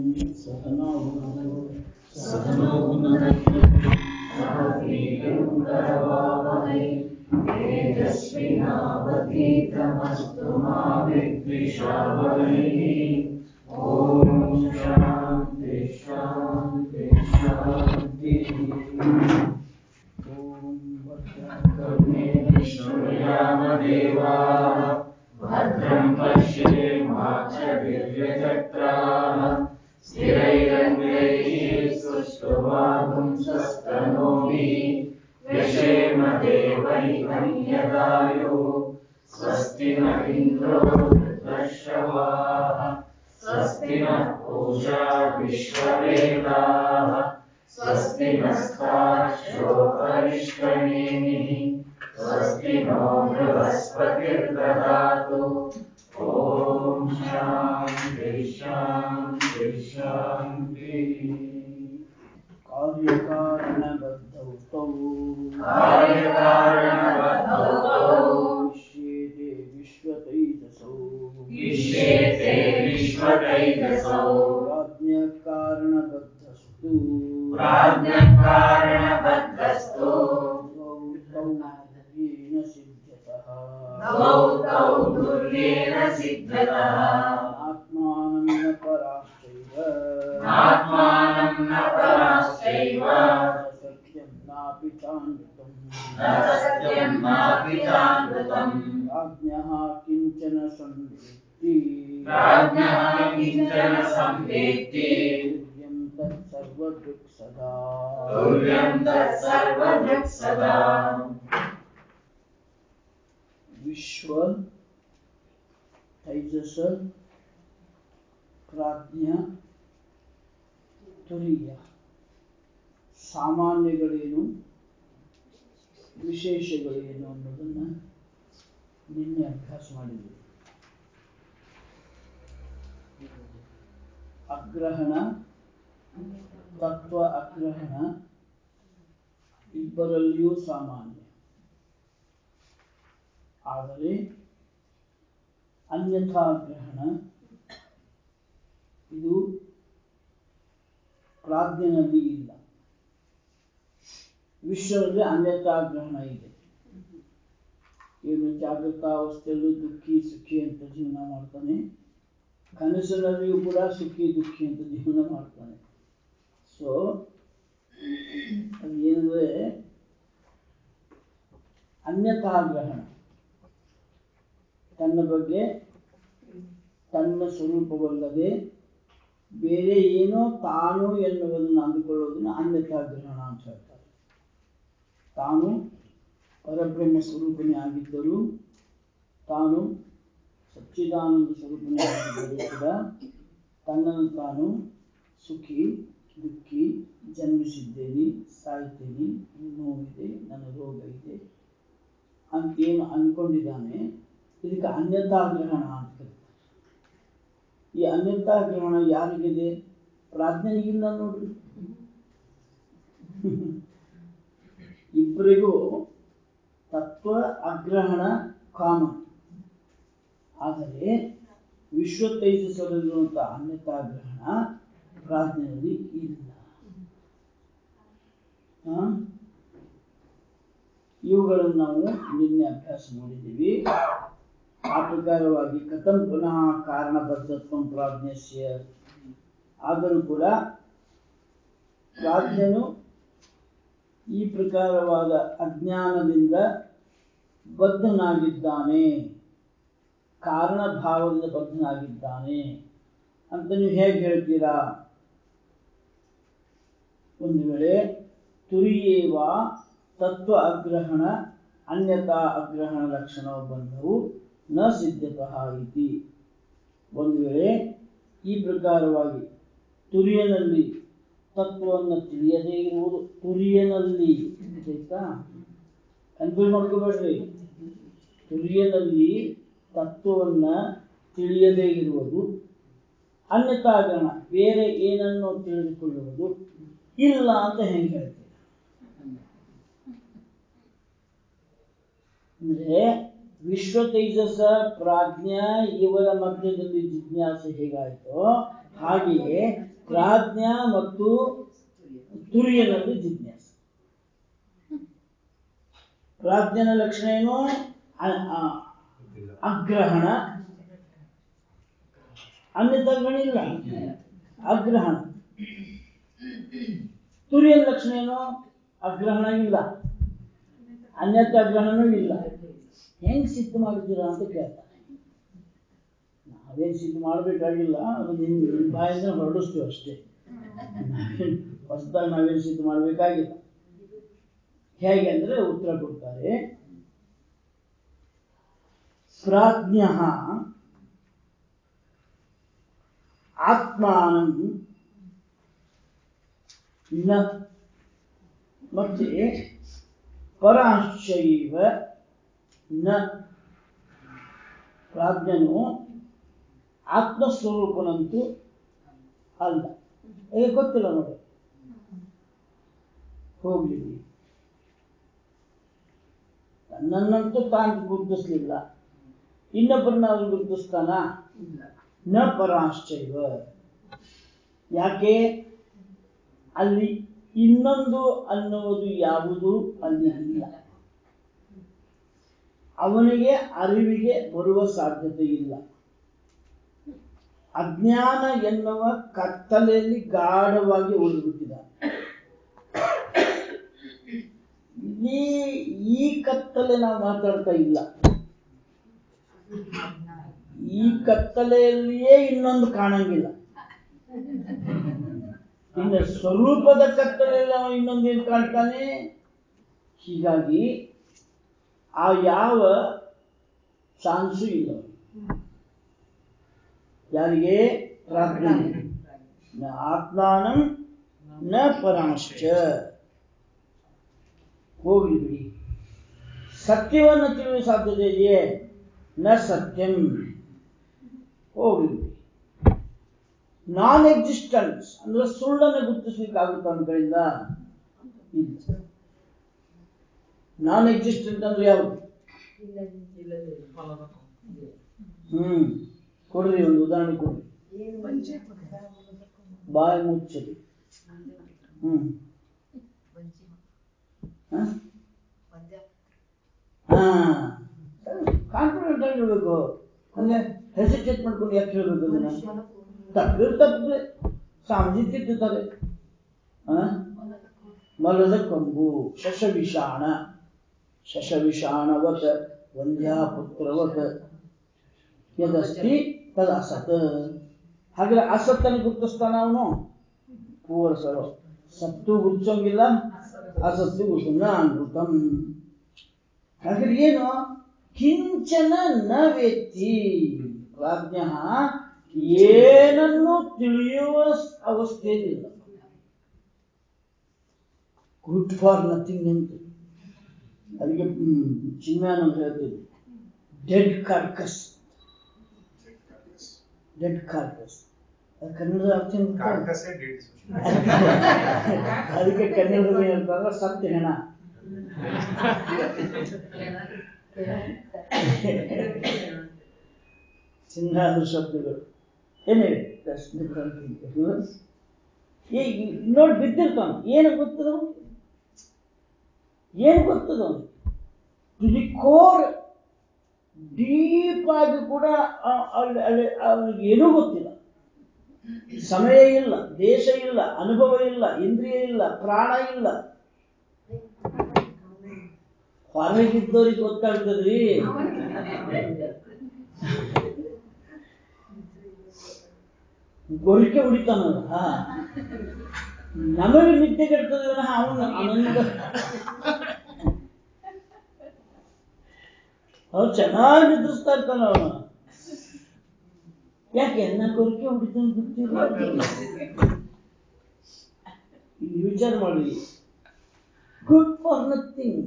सहना सहनो भुनक्तु सह वीर्यं करवावहै तेजस्विनावधीतमस्तु मा विद्विषावहैः ॐ शान्ति शान्ति शान्तिः ॐ भद्रं कर्णे विष्णुयामदेवाः भद्रं पश्येमाक्षभिर्यजत्राः स्थिरैरङ्गैः सुष्ठुवागुंसस्तनोभिः व्यशेम देवैकं यदायुः स्वस्ति न इन्द्रो वृद्धश्रवाः स्वस्ति नः पूषा विश्ववेदाः स्वस्ति नस्ताक्षो परिष्कणीः स्वस्ति नो बृहस्पतिर्ददातु ॐ शान्ति शान्ति शान्तिः कार्यकारणबद्धौ तौ कार्यकारणबद्धौ तौ इष्येते विश्वतैजसौ इष्येते विश्वतैजसौ प्राज्ञकारणबद्धस्तु प्राज्ञकारणबद्धस्तु द्वौ तौ येन सिद्ध्यतः द्वौ तौ तुल्येन सिद्ध्यतः आत्मानं न पराश्चैव आत्मानं न पराश्चैव न सत्यं नापि चान्वितम् न सत्यं नापि चानृतम् राज्ञः किञ्चन संवेत्ति प्राज्ञः किञ्चन संवेत्ति तुल्यं तत्सर्वदृक् सदा तुल्यं तत्सर्वदृक् सदा ವಿಶ್ವ ತೈಜಸ ಪ್ರಾಜ್ಞ ತುರಿಯ ಸಾಮಾನ್ಯಗಳೇನು ವಿಶೇಷಗಳೇನು ಅನ್ನೋದನ್ನ ನಿನ್ನೆ ಅಭ್ಯಾಸ ಮಾಡಿದ್ವಿ ಅಗ್ರಹಣ ತತ್ವ ಅಗ್ರಹಣ ಇಬ್ಬರಲ್ಲಿಯೂ ಸಾಮಾನ್ಯ ಆದರೆ ಅನ್ಯಥಾ ಗ್ರಹಣ ಇದು ಪ್ರಾಜ್ಞನಲ್ಲಿ ಇಲ್ಲ ವಿಶ್ವದಲ್ಲಿ ಅನ್ಯಥಾ ಗ್ರಹಣ ಇದೆ ಇವನು ಜಾಗೃತಾವಸ್ಥೆಯಲ್ಲೂ ದುಃಖಿ ಸುಖಿ ಅಂತ ಜೀವನ ಮಾಡ್ತಾನೆ ಕನಸಿನಲ್ಲಿಯೂ ಕೂಡ ಸುಖಿ ದುಃಖಿ ಅಂತ ಜೀವನ ಮಾಡ್ತಾನೆ ಸೊ ಅದೇನಂದ್ರೆ ಅನ್ಯಥಾ ಗ್ರಹಣ ತನ್ನ ಬಗ್ಗೆ ತನ್ನ ಸ್ವರೂಪವಲ್ಲದೆ ಬೇರೆ ಏನೋ ತಾನು ಎನ್ನುವುದನ್ನು ಅಂದುಕೊಳ್ಳುವುದನ್ನು ಅನ್ಯಥಾ ಗ್ರಹಣ ಅಂತ ಹೇಳ್ತಾರೆ ತಾನು ಪರಬ್ರಹ್ಮ ಸ್ವರೂಪನೇ ಆಗಿದ್ದರೂ ತಾನು ಸಚ್ಚಿದಾನಂದ ಸ್ವರೂಪನೇ ಆಗಿದ್ದರೂ ಕೂಡ ತನ್ನನ್ನು ತಾನು ಸುಖಿ ದುಃಖಿ ಜನ್ಮಿಸಿದ್ದೇನೆ ಸಾಯ್ತೇನೆ ನೋವಿದೆ ನನ್ನ ರೋಗ ಇದೆ ಅಂತೇನು ಅಂದ್ಕೊಂಡಿದ್ದಾನೆ ಇದಕ್ಕೆ ಅನ್ಯತಾ ಗ್ರಹಣ ಅಂತ ಕರೀತಾರೆ ಈ ಅನ್ಯತಾ ಗ್ರಹಣ ಯಾರಿಗಿದೆ ಪ್ರಾಜ್ಞನಿಗಿಲ್ಲ ನೋಡ್ರಿ ಇಬ್ಬರಿಗೂ ತತ್ವ ಅಗ್ರಹಣ ಕಾಮನ್ ಆದರೆ ವಿಶ್ವ ತೈಜಸ್ಸಲ್ಲಿರುವಂಥ ಅನ್ಯತಾ ಗ್ರಹಣ ಪ್ರಾಜ್ಞನಲ್ಲಿ ಇಲ್ಲ ಆ? ಇವುಗಳನ್ನು ನಾವು ನಿನ್ನೆ ಅಭ್ಯಾಸ ಮಾಡಿದ್ದೀವಿ ಆ ಪ್ರಕಾರವಾಗಿ ಕಥಂ ಪುನಃ ಕಾರಣಬದ್ಧತ್ವ ಪ್ರಾಜ್ಞಸ್ಯ ಆದರೂ ಕೂಡ ಪ್ರಾಜ್ಞನು ಈ ಪ್ರಕಾರವಾದ ಅಜ್ಞಾನದಿಂದ ಬದ್ಧನಾಗಿದ್ದಾನೆ ಕಾರಣ ಭಾವದಿಂದ ಬದ್ಧನಾಗಿದ್ದಾನೆ ಅಂತ ನೀವು ಹೇಗೆ ಹೇಳ್ತೀರಾ ಒಂದು ವೇಳೆ ತುರಿಯೇವ ತತ್ವ ಅಗ್ರಹಣ ಅನ್ಯತಾ ಅಗ್ರಹಣ ಲಕ್ಷಣ ಬಂಧವು ನ ಸಿದ್ಧತಃ ಇತಿ ಒಂದು ವೇಳೆ ಈ ಪ್ರಕಾರವಾಗಿ ತುರಿಯನಲ್ಲಿ ತತ್ವವನ್ನು ತಿಳಿಯದೇ ಇರುವುದು ತುರಿಯನಲ್ಲಿ ಆಯ್ತಾ ಕನ್ಫ್ಯೂಸ್ ಮಾಡ್ಕೋಬೇಡ್ರಿ ತುರಿಯನಲ್ಲಿ ತತ್ವವನ್ನ ತಿಳಿಯದೇ ಇರುವುದು ಅನ್ಯತಾ ಗ್ರಹಣ ಬೇರೆ ಏನನ್ನು ತಿಳಿದುಕೊಳ್ಳುವುದು ಇಲ್ಲ ಅಂತ ಹೆಂಗೆ ಹೇಳ್ತೀರ ಅಂದ್ರೆ ವಿಶ್ವ ತೈಜಸ ಪ್ರಾಜ್ಞ ಇವರ ಮಧ್ಯದಲ್ಲಿ ಜಿಜ್ಞಾಸೆ ಹೇಗಾಯ್ತೋ ಹಾಗೆಯೇ ಪ್ರಾಜ್ಞ ಮತ್ತು ತುರಿಯನಲ್ಲಿ ಜಿಜ್ಞಾಸ ಪ್ರಾಜ್ಞನ ಲಕ್ಷಣ ಏನು ಅ- ಅ- ಅಗ್ರಹಣ ಅನ್ಯತಗ್ರಹಣ ಇಲ್ಲ ಅಗ್ರಹಣ ತುರಿಯನ ಲಕ್ಷಣ ಏನು ಅಗ್ರಹಣ ಇಲ್ಲ ಅನ್ಯತ ಅಗ್ರಹಣನೂ ಇಲ್ಲ ಹೆಂಗ್ ಸಿದ್ಧ ಮಾಡ್ತೀರಾ ಅಂತ ಕೇಳ್ತಾರೆ ನಾವೇನ್ ಸಿದ್ಧ ಮಾಡ್ಬೇಕಾಗಿಲ್ಲ ಅದು ನಿಮ್ ನಿಮ್ ಬಾಯಿಂದ ಹೊರಡಿಸ್ತೀವಿ ಅಷ್ಟೇ ಹೊಸದಾಗಿ ನಾವೇನ್ ಸಿದ್ಧ ಮಾಡ್ಬೇಕಾಗಿಲ್ಲ ಹೇಗೆ ಅಂದ್ರೆ ಉತ್ತರ ಕೊಡ್ತಾರೆ ಪ್ರಾಜ್ಞ ಆತ್ಮಾನಂ ನ ಮತ್ತೆ ಪರಾಶ್ಚೈವ ನ ಪ್ರಾಜ್ಞನು ಆತ್ಮಸ್ವರೂಪನಂತೂ ಅಲ್ಲ ಏ ಗೊತ್ತಿಲ್ಲ ನೋಡಿ ಹೋಗ್ಲಿ ನನ್ನಂತೂ ತಾನು ಗುರುತಿಸ್ಲಿಲ್ಲ ಇನ್ನೊಬ್ಬರನ್ನಾದ್ರೂ ಗುರುತಿಸ್ತಾನ ನ ಪರಾಶ್ಚೈವ ಯಾಕೆ ಅಲ್ಲಿ ಇನ್ನೊಂದು ಅನ್ನುವುದು ಯಾವುದು ಅಲ್ಲಿ ಇಲ್ಲ ಅವನಿಗೆ ಅರಿವಿಗೆ ಬರುವ ಸಾಧ್ಯತೆ ಇಲ್ಲ ಅಜ್ಞಾನ ಎನ್ನುವ ಕತ್ತಲೆಯಲ್ಲಿ ಗಾಢವಾಗಿ ಉಳಿದುಬಿಟ್ಟಿದ್ದಾನೆ ಈ ಈ ಕತ್ತಲೆ ನಾವು ಮಾತಾಡ್ತಾ ಇಲ್ಲ ಈ ಕತ್ತಲೆಯಲ್ಲಿಯೇ ಇನ್ನೊಂದು ಕಾಣಂಗಿಲ್ಲ ಇನ್ನು ಸ್ವರೂಪದ ಕತ್ತಲೆಯಲ್ಲಿ ಅವನು ಇನ್ನೊಂದೇನು ಕಾಣ್ತಾನೆ ಹೀಗಾಗಿ ಆ ಯಾವ ಚಾನ್ಸು ಇಲ್ಲ ಯಾರಿಗೆ ಪ್ರಾಜ್ಞೆ ನ ಆತ್ಮಾನಂ ನ ಪರಾಂಶ್ಚ ಹೋಗ್ಲಿ ಬಿಡಿ ಸತ್ಯವನ್ನು ತಿಳಿಯುವ ಸಾಧ್ಯತೆ ಇದೆಯೇ ನ ಸತ್ಯಂ ಹೋಗ್ಲಿ ಬಿಡಿ ನಾನ್ ಎಕ್ಸಿಸ್ಟೆನ್ಸ್ ಅಂದ್ರೆ ಸುಳ್ಳನ್ನು ಗುರುತಿಸ್ಲಿಕ್ಕಾಗುತ್ತೆ ಅವನ ಕಡೆಯಿಂದ ಇಲ್ಲ ನಾನ್ ಎಕ್ಸಿಸ್ಟೆಂಟ್ ಅಂದ್ರೆ ಯಾವುದು ಹ್ಮ್ ಕೊಡ್ರಿ ಒಂದು ಉದಾಹರಣೆ ಕೊಡ್ರಿ ಬಾಯಿ ಮುಚ್ಚಲಿ ಹ್ಮ್ ಹ? ಹಾ ಕಾನ್ಫಿಡೆಂಟ್ ಆಗಿರ್ಬೇಕು ಅಂದ್ರೆ ಹೆಸಿಟೇಟ್ ಮಾಡ್ಕೊಂಡು ಯಾಕೆ ಹೇಳ್ಬೇಕು ಅದನ್ನ ತಪ್ಪಿದ್ರೆ ತಪ್ಪಿದ್ರೆ ಸ್ವಾಮೀಜಿ ತಿದ್ದುತ್ತಾರೆ ಹ? ಮಲದ ಕೊಂಬು ಶಶವಿಷಾಣ ಶಶವಿಷಾಣವತ್ ವಂದ್ಯಾಪುತ್ರವತ್ ಯದಸ್ತಿ ತದ ಅಸತ್ ಹಾಗಾದ್ರೆ ಅಸತ್ತನ್ನು ಗುರುತಿಸ್ತಾನ ಅವನು ಪೂವರ್ ಸರೋ ಸತ್ತು ಗುರುತಿಸೋಂಗಿಲ್ಲ ಅಸತ್ತು ಗುರುತಿನ ಅನೃತಂ ಹಾಗಾದ್ರೆ ಏನು ಕಿಂಚನ ನ ವೇತ್ತಿ ಪ್ರಾಜ್ಞ ಏನನ್ನು ತಿಳಿಯುವ ಅವಸ್ಥೆಯಲ್ಲಿಲ್ಲ ಗುಡ್ ಫಾರ್ ನಥಿಂಗ್ ಅಂತ ಅದಕ್ಕೆ ಚಿನ್ಮ್ಯಾನಂದ ಹೇಳ್ತೀವಿ dead carcass dead carcass Kannada ಅರ್ಥ ಏನ್ ಗೊತ್ತಾ? ಕಾರ್ಕಸೇ ಡೇಟ್ ಅದಕ್ಕೆ ಕನ್ನಡದಲ್ಲಿ ಹೇಳ್ತಾರೆ ಸತ್ಯ ಹೆಣ ಚಿನ್ನಾದ ಶಬ್ದಗಳು ಏನೇ ನೋಡಿ ಬಿದ್ದಿರ್ತಾನ ಏನು ಗೊತ್ತದ ಏನು ಗೊತ್ತದ ಟು ದಿ ಕೋರ್ ಡೀಪ್ ಆಗಿ ಕೂಡ ಅ- ಅಲ್ಲಿ ಅಲ್ಲಿ ಅವ್ನಿಗೆ ಏನೂ ಗೊತ್ತಿಲ್ಲ ಸಮಯ ಇಲ್ಲ ದೇಶ ಇಲ್ಲ ಅನುಭವ ಇಲ್ಲ ಇಂದ್ರಿಯ ಇಲ್ಲ ಪ್ರಾಣ ಇಲ್ಲ ಹೊರಗಿದ್ದವ್ರಿಗೆ ಗೊತ್ತಾಗ್ತದ್ರಿ ಗೊರಿಕೆ ಹೊಡಿತಾನಲ್ಲ ಹಾ. ನಮಗೆ ನಿದ್ದೆ ಕೆಡ್ತದೆ ಅವನು ಆನಂದ ಅವ್ರು ಚೆನ್ನಾಗಿ ನಿದ್ರಿಸ್ತಾ ಇರ್ತಾನ ಅವನು ಯಾಕೆ ನಾ ಗೊರಿಕೆ ಹೊಡಿತಾನೆ ಗೊತ್ತಿಲ್ಲ ಇಲ್ಲಿ ವಿಚಾರ ಮಾಡಿ ಗುಡ್ ಫಾರ್ ನಥಿಂಗ್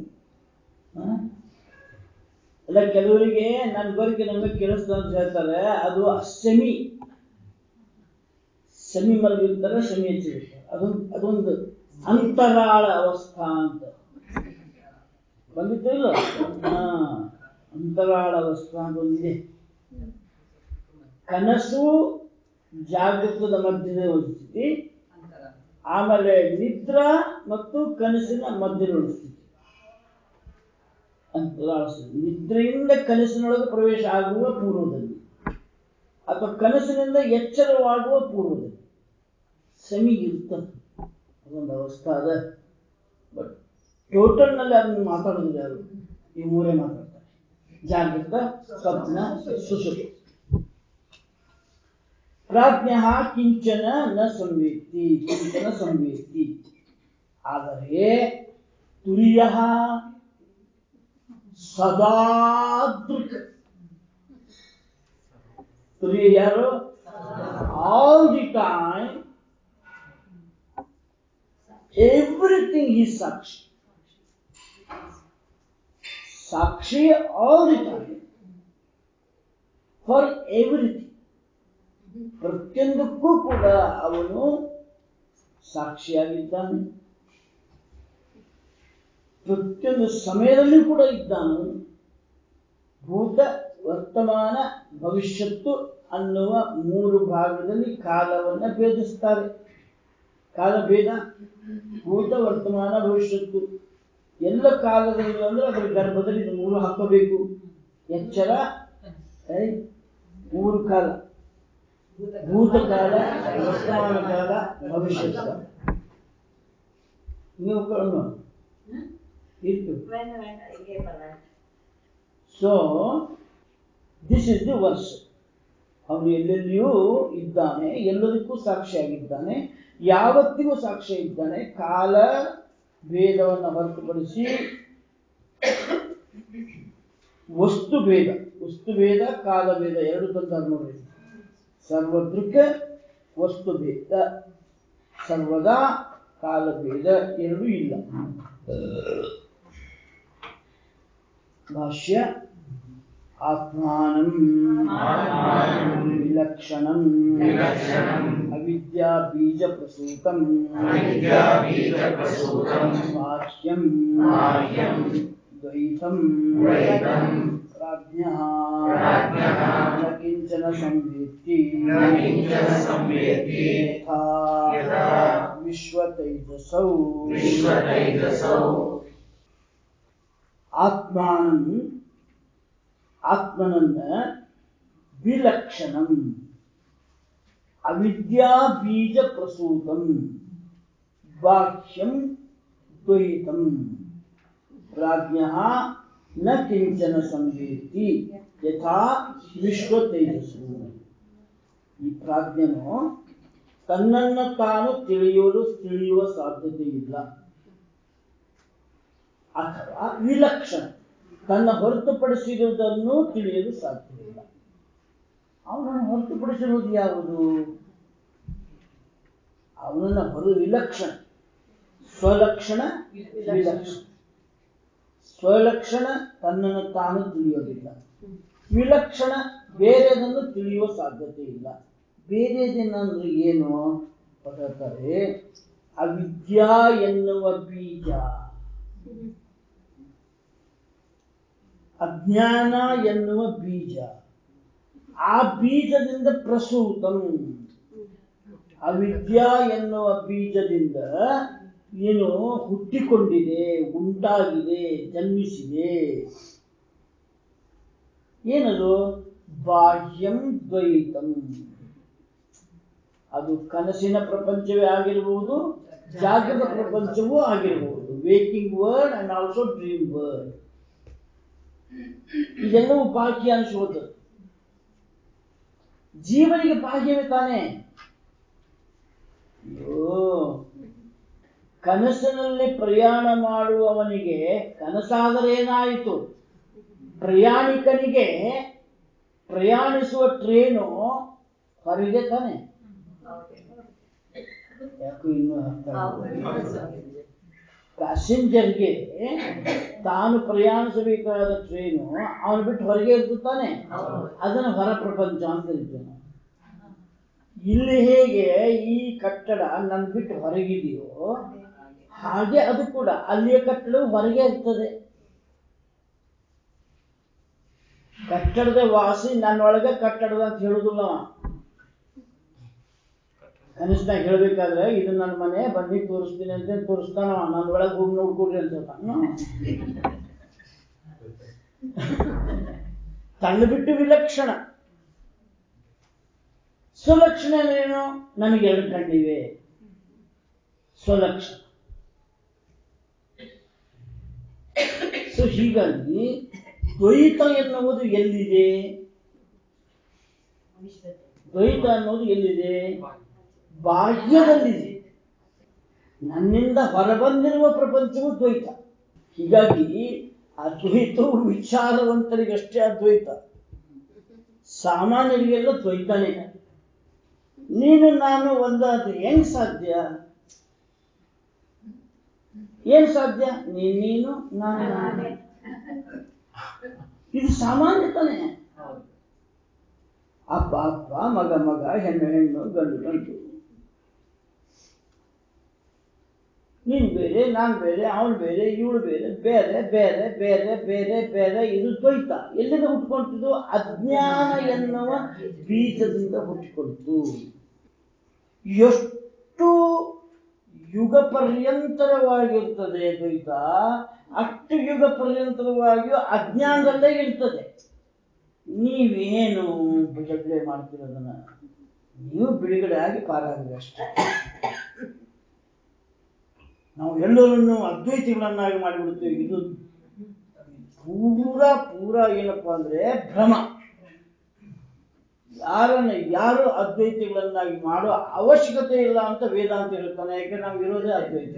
ಅಲ್ಲ ಕೆಲವರಿಗೆ ನನ್ನ ಗೊರಿಕೆ ನಮಗೆ ಕೇಳಿಸ್ತಾ ಅಂತ ಹೇಳ್ತಾರೆ ಅದು ಸೆಮಿ ಸೆಮಿ ಮಲಗಿರ್ತಾರೆ ಸೆಮಿ ಎಚ್ಚರಿರ್ತಾರೆ ಅದೊಂದು ಅದೊಂದು ಅಂತರಾಳ ಅವಸ್ಥಾ ಅಂತ ಬಂದಿತ್ತು ಇಲ್ಲ ಹಾ ಅಂತರಾಳ ಅವಸ್ಥಾ ಅಂತ ಒಂದಿದೆ ಕನಸು ಜಾಗೃತದ ಮಧ್ಯದ ಒಂದು ಸ್ಥಿತಿ ಆಮೇಲೆ ನಿದ್ರಾ ಮತ್ತು ಕನಸಿನ ಮಧ್ಯದ ಒಂದು ಸ್ಥಿತಿ ಅಂತರಾಳ ಸ್ಥಿತಿ. ನಿದ್ರೆಯಿಂದ ಕನಸಿನೊಳಗೆ ಪ್ರವೇಶ ಆಗುವ ಪೂರ್ವದಲ್ಲಿ ಅಥವಾ ಕನಸಿನಿಂದ ಎಚ್ಚರವಾಗುವ ಪೂರ್ವದಲ್ಲಿ ಸೆಮಿಗಿರ್ತದೆ ಅದೊಂದು ಅವಸ್ಥೆ ಅದ ಬಟ್ ಟೋಟಲ್ ನಲ್ಲಿ ಅದನ್ನು ಮಾತಾಡೋದಿಲ್ಲ ಯಾರು ಈ ಮೂರೇ ಮಾತಾಡ್ತಾರೆ ಜಾಗೃತ ಸ್ವಪ್ನ ಸುಶುಪ್ತಿ ಪ್ರಾಜ್ಞ ಕಿಂಚನ ನ ಸಂವೇತ್ತಿ ಕಿಂಚನ ಸಂವೇತ್ತಿ ಆದರೆ ತುರ್ಯ ಸದಾ ದೃಕ್ ತುರ್ಯ ಯಾರು all the time everything is Sakshi. Sakshi all the time for everything. ಪ್ರತಿಯೊಂದಕ್ಕೂ ಕೂಡ ಅವನು ಸಾಕ್ಷಿಯಾಗಿದ್ದಾನೆ ಪ್ರತಿಯೊಂದು ಸಮಯದಲ್ಲೂ ಕೂಡ ಇದ್ದಾನು ಭೂತ ವರ್ತಮಾನ ಭವಿಷ್ಯತ್ತು ಅನ್ನುವ ಮೂರು ಭಾಗದಲ್ಲಿ ಕಾಲವನ್ನ ಭೇದಿಸ್ತಾರೆ ಕಾಲ ಭೇದ ಭೂತ ವರ್ತಮಾನ ಭವಿಷ್ಯತ್ತು ಎಲ್ಲ ಕಾಲದಲ್ಲಿ ಅಂದ್ರೆ ಅದರ ಗರ್ಭದಲ್ಲಿ ಇದು ಮೂರು ಹಾಕಬೇಕು ಎಚ್ಚರ ಏ, ಮೂರು ಕಾಲ ಭೂತಕಾಲ ವರ್ತಮಾನ ಕಾಲ ಭವಿಷ್ಯತ್ ಕಾಲ ನೀವು ಕಣ್ಣು ಇತ್ತು ಸೊ ದಿಸ್ ಇಸ್ ದಿ ವರ್ಷ ಅವನು ಎಲ್ಲೆಲ್ಲಿಯೂ ಇದ್ದಾನೆ ಎಲ್ಲದಕ್ಕೂ ಸಾಕ್ಷಿಯಾಗಿದ್ದಾನೆ ಯಾವತ್ತಿಗೂ ಸಾಕ್ಷಿ ಇದ್ದಾನೆ ಕಾಲ ಭೇದವನ್ನು ಹೊರತುಪಡಿಸಿ ವಸ್ತು ಭೇದ ವಸ್ತು ಭೇದ ಕಾಲ ಭೇದ ಎರಡು ತಂದಾರ ನೋಡ್ರಿ ಸರ್ವದೃಕ್ ವಸ್ತು ಭೇದ ಸರ್ವದಾ ಕಾಲ ಭೇದ ಎರಡೂ ಇಲ್ಲ ಭಾಷ್ಯ ಆತ್ಮಾನಂ ಆತ್ಮಾನಂ ವಿಲಕ್ಷಣಂ ವಿಲಕ್ಷಣಂ ಅವಿದ್ಯಾ ಬೀಜ ಪ್ರಸೂತಂ ಅವಿದ್ಯಾಬೀಜಪ್ರಸೂತಂ ಬಾಹ್ಯಂ ಬಾಹ್ಯಂ ದ್ವೈತಂ ದ್ವೈತಂ ಪ್ರಾಜ್ಞಃ ಪ್ರಾಜ್ಞಃ ನ ಕಿಂಚನ ಸಂವೇತ್ತಿ ನ ಕಿಂಚನ ಸಂವೇತ್ತಿ ಯಥಾ ಯಥಾ ವಿಶ್ವತೈಜಸೌ ವಿಶ್ವತೈಜಸೌ ಆತ್ಮಾನಂ ಆತ್ಮನನ್ನ ವಿಲಕ್ಷಣಂ ಅವಿದ್ಯಾ ಬೀಜ ಪ್ರಸೂತಂ ಬಾಹ್ಯಂ ದ್ವೈತಂ ಪ್ರಾಜ್ಞ ನ ಕಿಂಚನ ಸಂವೇತ್ತಿ ಯಥಾ ವಿಶ್ವ ತೇಜಸ್ಸು ಈ ಪ್ರಾಜ್ಞನು ತನ್ನನ್ನು ತಾನು ತಿಳಿಯಲು ತಿಳಿಯುವ ಸಾಧ್ಯತೆ ಇಲ್ಲ ಅಥವಾ ವಿಲಕ್ಷಣ ತನ್ನ ಹೊರತುಪಡಿಸಿರುವುದನ್ನು ತಿಳಿಯಲು ಸಾಧ್ಯವಿಲ್ಲ ಅವನನ್ನು ಹೊರತುಪಡಿಸಿರುವುದು ಯಾವುದು ಅವನನ್ನ ಹೊರ ವಿಲಕ್ಷಣ ಸ್ವಲಕ್ಷಣ ವಿಲಕ್ಷಣ ಸ್ವಲಕ್ಷಣ ತನ್ನನ್ನು ತಾನು ತಿಳಿಯೋದಿಲ್ಲ ವಿಲಕ್ಷಣ ಬೇರೆದನ್ನು ತಿಳಿಯುವ ಸಾಧ್ಯತೆ ಇಲ್ಲ ಬೇರೆದೇನಂದ್ರೆ ಏನು ಹೇಳ್ತಾರೆ ಅವಿದ್ಯಾ ಎನ್ನುವ ಬೀಜ ಅಜ್ಞಾನ ಎನ್ನುವ ಬೀಜ ಆ ಬೀಜದಿಂದ ಪ್ರಸೂತಂ ಅವಿದ್ಯಾ ಎನ್ನುವ ಬೀಜದಿಂದ ಏನು ಹುಟ್ಟಿಕೊಂಡಿದೆ ಉಂಟಾಗಿದೆ ಜನ್ಮಿಸಿದೆ ಏನದು ಬಾಹ್ಯಂ ದ್ವೈತಂ ಅದು ಕನಸಿನ ಪ್ರಪಂಚವೇ ಆಗಿರಬಹುದು ಜಾಗೃತ ಪ್ರಪಂಚವೂ ಆಗಿರಬಹುದು waking world and also dream world ಇದೆಲ್ಲವೂ ಬಾಹ್ಯ ಅನಿಸುವುದು ಜೀವನಿಗೆ ಬಾಹ್ಯವೇ ತಾನೇ ಅಯ್ಯೋ ಕನಸಿನಲ್ಲಿ ಪ್ರಯಾಣ ಮಾಡುವವನಿಗೆ ಕನಸಾದರೆ ಏನಾಯಿತು ಪ್ರಯಾಣಿಕನಿಗೆ ಪ್ರಯಾಣಿಸುವ ಟ್ರೇನು ಹೊರಗೆ ತಾನೆ ಯಾಕೋ ಇನ್ನೂ ಅರ್ಥ ಆಗಿಲ್ಲ. ಪ್ಯಾಸೆಂಜರ್ಗೆ ತಾನು ಪ್ರಯಾಣಿಸಬೇಕಾದ ಟ್ರೈನು ಅವನು ಬಿಟ್ಟು ಹೊರಗೆ ಇರ್ತಾನೆ ಅದನ್ನು ಹೊರ ಪ್ರಪಂಚ ಅಂತ ಕರಿತೇವೆ ನಾವು. ಇಲ್ಲಿ ಹೇಗೆ ಈ ಕಟ್ಟಡ ನನ್ ಬಿಟ್ಟು ಹೊರಗಿದೆಯೋ ಹಾಗೆ ಅದು ಕೂಡ ಅಲ್ಲಿಯ ಕಟ್ಟಡವು ಹೊರಗೆ ಇರ್ತದೆ ಕಟ್ಟಡದ ವಾಸಿ ನನ್ನೊಳಗೆ ಕಟ್ಟಡದ ಅಂತ ಹೇಳುದಿಲ್ಲ ಅವ. ಕನಿಷ್ಠ ಹೇಳ್ಬೇಕಾದ್ರೆ ಇದು ನನ್ನ ಮನೆ ಬನ್ನಿ ತೋರಿಸ್ತೀನಿ ಅಂತ ತೋರಿಸ್ತಾನ ನಾನು ಒಳಗೆ ಹೋಗಿ ನೋಡ್ಕೊಡ್ರಿ ಅಂತ ಹೇಳ್ತಾನ ಕಣ್ಣು ಬಿಟ್ಟು ವಿಲಕ್ಷಣ ಸುಲಕ್ಷಣ ಏನು ನನಗೆ ಎರಡು ಕಣ್ಣಿವೆ ಸ್ವಲಕ್ಷಣ ಸೊ ಹೀಗಾಗಿ ದ್ವೈತ ಎನ್ನುವುದು ಎಲ್ಲಿದೆ ದ್ವೈತ ಅನ್ನೋದು ಎಲ್ಲಿದೆ ಬಾಹ್ಯದಲ್ಲಿದೆ ನನ್ನಿಂದ ಹೊರಬಂದಿರುವ ಪ್ರಪಂಚವು ದ್ವೈತ ಹೀಗಾಗಿ ಅದ್ವೈತವು ವಿಚಾರವಂತರಿಗಷ್ಟೇ ಅದ್ವೈತ ಸಾಮಾನ್ಯರಿಗೆಲ್ಲ ದ್ವೈತನೇ ನೀನು ನಾನು ಒಂದಾದ್ರೆ ಹೆಂಗ್ ಸಾಧ್ಯ ಏನ್ ಸಾಧ್ಯ ನೀನ್ ನೀನು ನಾನು ನಾನು ಇದು ಸಾಮಾನ್ಯ ತಾನೇ ಅಪ್ಪ ಅಪ್ಪ ಮಗ ಮಗ ಹೆಣ್ಣು ಹೆಣ್ಣು ಗಂಡು ಗಂಡು ನೀನ್ ಬೇರೆ ನಾನ್ ಬೇರೆ ಅವಳು ಬೇರೆ ಇವಳು ಬೇರೆ ಬೇರೆ ಬೇರೆ ಬೇರೆ ಬೇರೆ ಬೇರೆ ಇದು ದ್ವೈತ ಎಲ್ಲಿಂದ ಹುಟ್ಕೊಂತಿದ್ದು ಅಜ್ಞಾನ ಎನ್ನುವ ಬೀಜದಿಂದ ಹುಟ್ಟಿಕೊಳ್ತು ಎಷ್ಟು ಯುಗ ಪರ್ಯಂತರವಾಗಿರ್ತದೆ ದ್ವೈತ ಅಷ್ಟು ಯುಗ ಪರ್ಯಂತರವಾಗಿಯೂ ಅಜ್ಞಾನದಲ್ಲೇ ಇರ್ತದೆ ನೀವೇನು ಜಗ್ಳೆ ಮಾಡ್ತಿರೋದನ್ನ ನೀವು ಬಿಡುಗಡೆ ಆಗಿ ಪಾರಾಗಲಿ ಅಷ್ಟೇ ನಾವು ಎಲ್ಲರನ್ನು ಅದ್ವೈತಿಗಳನ್ನಾಗಿ ಮಾಡಿಬಿಡ್ತೀವಿ ಇದು ಪೂರಾ ಪೂರಾ ಏನಪ್ಪಾ ಅಂದ್ರೆ ಭ್ರಮ ಯಾರನ್ನ ಯಾರು ಅದ್ವೈತಿಗಳನ್ನಾಗಿ ಮಾಡೋ ಅವಶ್ಯಕತೆ ಇಲ್ಲ ಅಂತ ವೇದಾಂತ ಹೇಳ್ತಾನೆ ಯಾಕೆ ನಾವು ಇರೋದೇ ಅದ್ವೈತ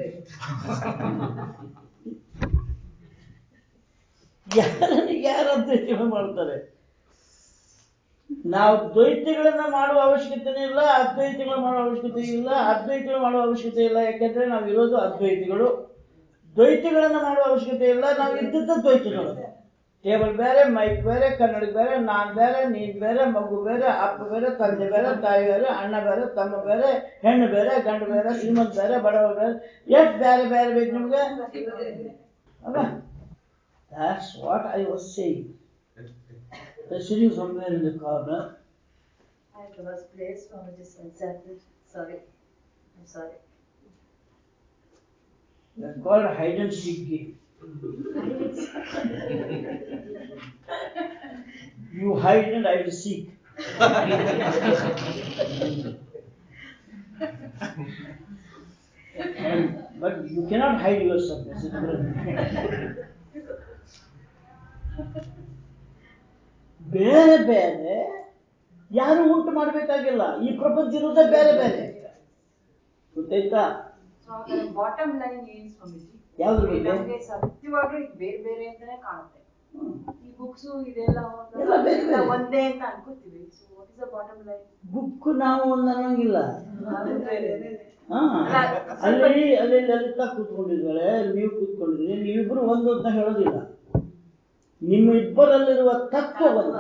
ಯಾರನ್ನ ಯಾರು ಅದ್ವೈತಿಗಳು ಮಾಡ್ತಾರೆ ನಾವು ದ್ವೈತಿಗಳನ್ನ ಮಾಡುವ ಅವಶ್ಯಕತೆನೇ ಇಲ್ಲ ಅದ್ವೈತಿಗಳು ಮಾಡುವ ಅವಶ್ಯಕತೆ ಇಲ್ಲ ಅದ್ವೈತಿಗಳು ಮಾಡುವ ಅವಶ್ಯಕತೆ ಇಲ್ಲ ಯಾಕೆಂದ್ರೆ ನಾವು ಇರೋದು ಅದ್ವೈತಿಗಳು ದ್ವೈತಿಗಳನ್ನ ಮಾಡುವ ಅವಶ್ಯಕತೆ ಇಲ್ಲ ನಾವು ಇದ್ದದ್ದು ದ್ವೈತಿಗಳು ಟೇಬಲ್ ಬೇರೆ ಮೈಕ್ ಬೇರೆ ಕನ್ನಡಿ ಬೇರೆ ನಾನ್ ಬೇರೆ ನೀನ್ ಬೇರೆ ಮಗು ಬೇರೆ ಅಪ್ಪ ಬೇರೆ ತಂದೆ ಬೇರೆ ತಾಯಿ ಬೇರೆ ಅಣ್ಣ ಬೇರೆ ತಮ್ಮ ಬೇರೆ ಹೆಣ್ಣು ಬೇರೆ ಗಂಡು ಬೇರೆ ಶ್ರೀಮಂತ ಬೇರೆ ಬಡವ ಬೇರೆ ಎಷ್ಟು ಬೇರೆ ಬೇರೆ ಬೇಕು ನಿಮ್ಗೆ ಅಲ್ಲ That's what I was saying. They're sitting somewhere in the corner. At was place from which is accepted. Sorry. I'm sorry. That's called hide and seek game. You hide and I will seek. but, but you cannot hide yourself. That's the difference. ಬೇರೆ ಬೇರೆ ಯಾರು ಉಂಟು ಮಾಡಬೇಕಾಗಿಲ್ಲ ಈ ಪ್ರಪಂಚ ಇರೋದೇ ಬೇರೆ ಬೇರೆ ಗೊತ್ತಾಯ್ತಾ ಸೊ ಅದರ ಬಾಟಮ್ ಲೈನ್ ಏನ್ ಸ್ವಾಮೀಜಿ ಯಾವ್ದ್ರ ಬಗ್ಗೆ? ನಮ್ಗೆ ಸತ್ಯವಾಗ್ಲೂ ಇದು ಬೇರೆ ಬೇರೆ ಅಂತಾನೆ ಕಾಣುತ್ತೆ ಈ ಬುಕ್ಸ್ ಇದೆಲ್ಲ ಹೋದಾಗ ಎಲ್ಲ ಬೇರೆ ಎಲ್ಲ ಬೇರೆ. ಒಂದೇ ಅಂತ ಅನ್ಕೋತೀವಿ so what is the bottom line book ನಾವು ಒಂದು ಅನ್ನೋಂಗಿಲ್ಲ ಹಾ ಅಲ್ಲ, ಅಲ್ಲಿ ಅಲ್ಲಿ ಲಲಿತಾ ಕೂತ್ಕೊಂಡಿದ್ದಾಳೆ ನೀವು ಕೂತ್ಕೊಂಡಿದ್ದೀರಿ ನೀವಿಬ್ರು ಒಂದು ಅಂತ ಹೇಳೋದಿಲ್ಲ ನಿಮ್ಮ ಇಬ್ಬರಲ್ಲಿರುವ ತತ್ವ ಒಂದು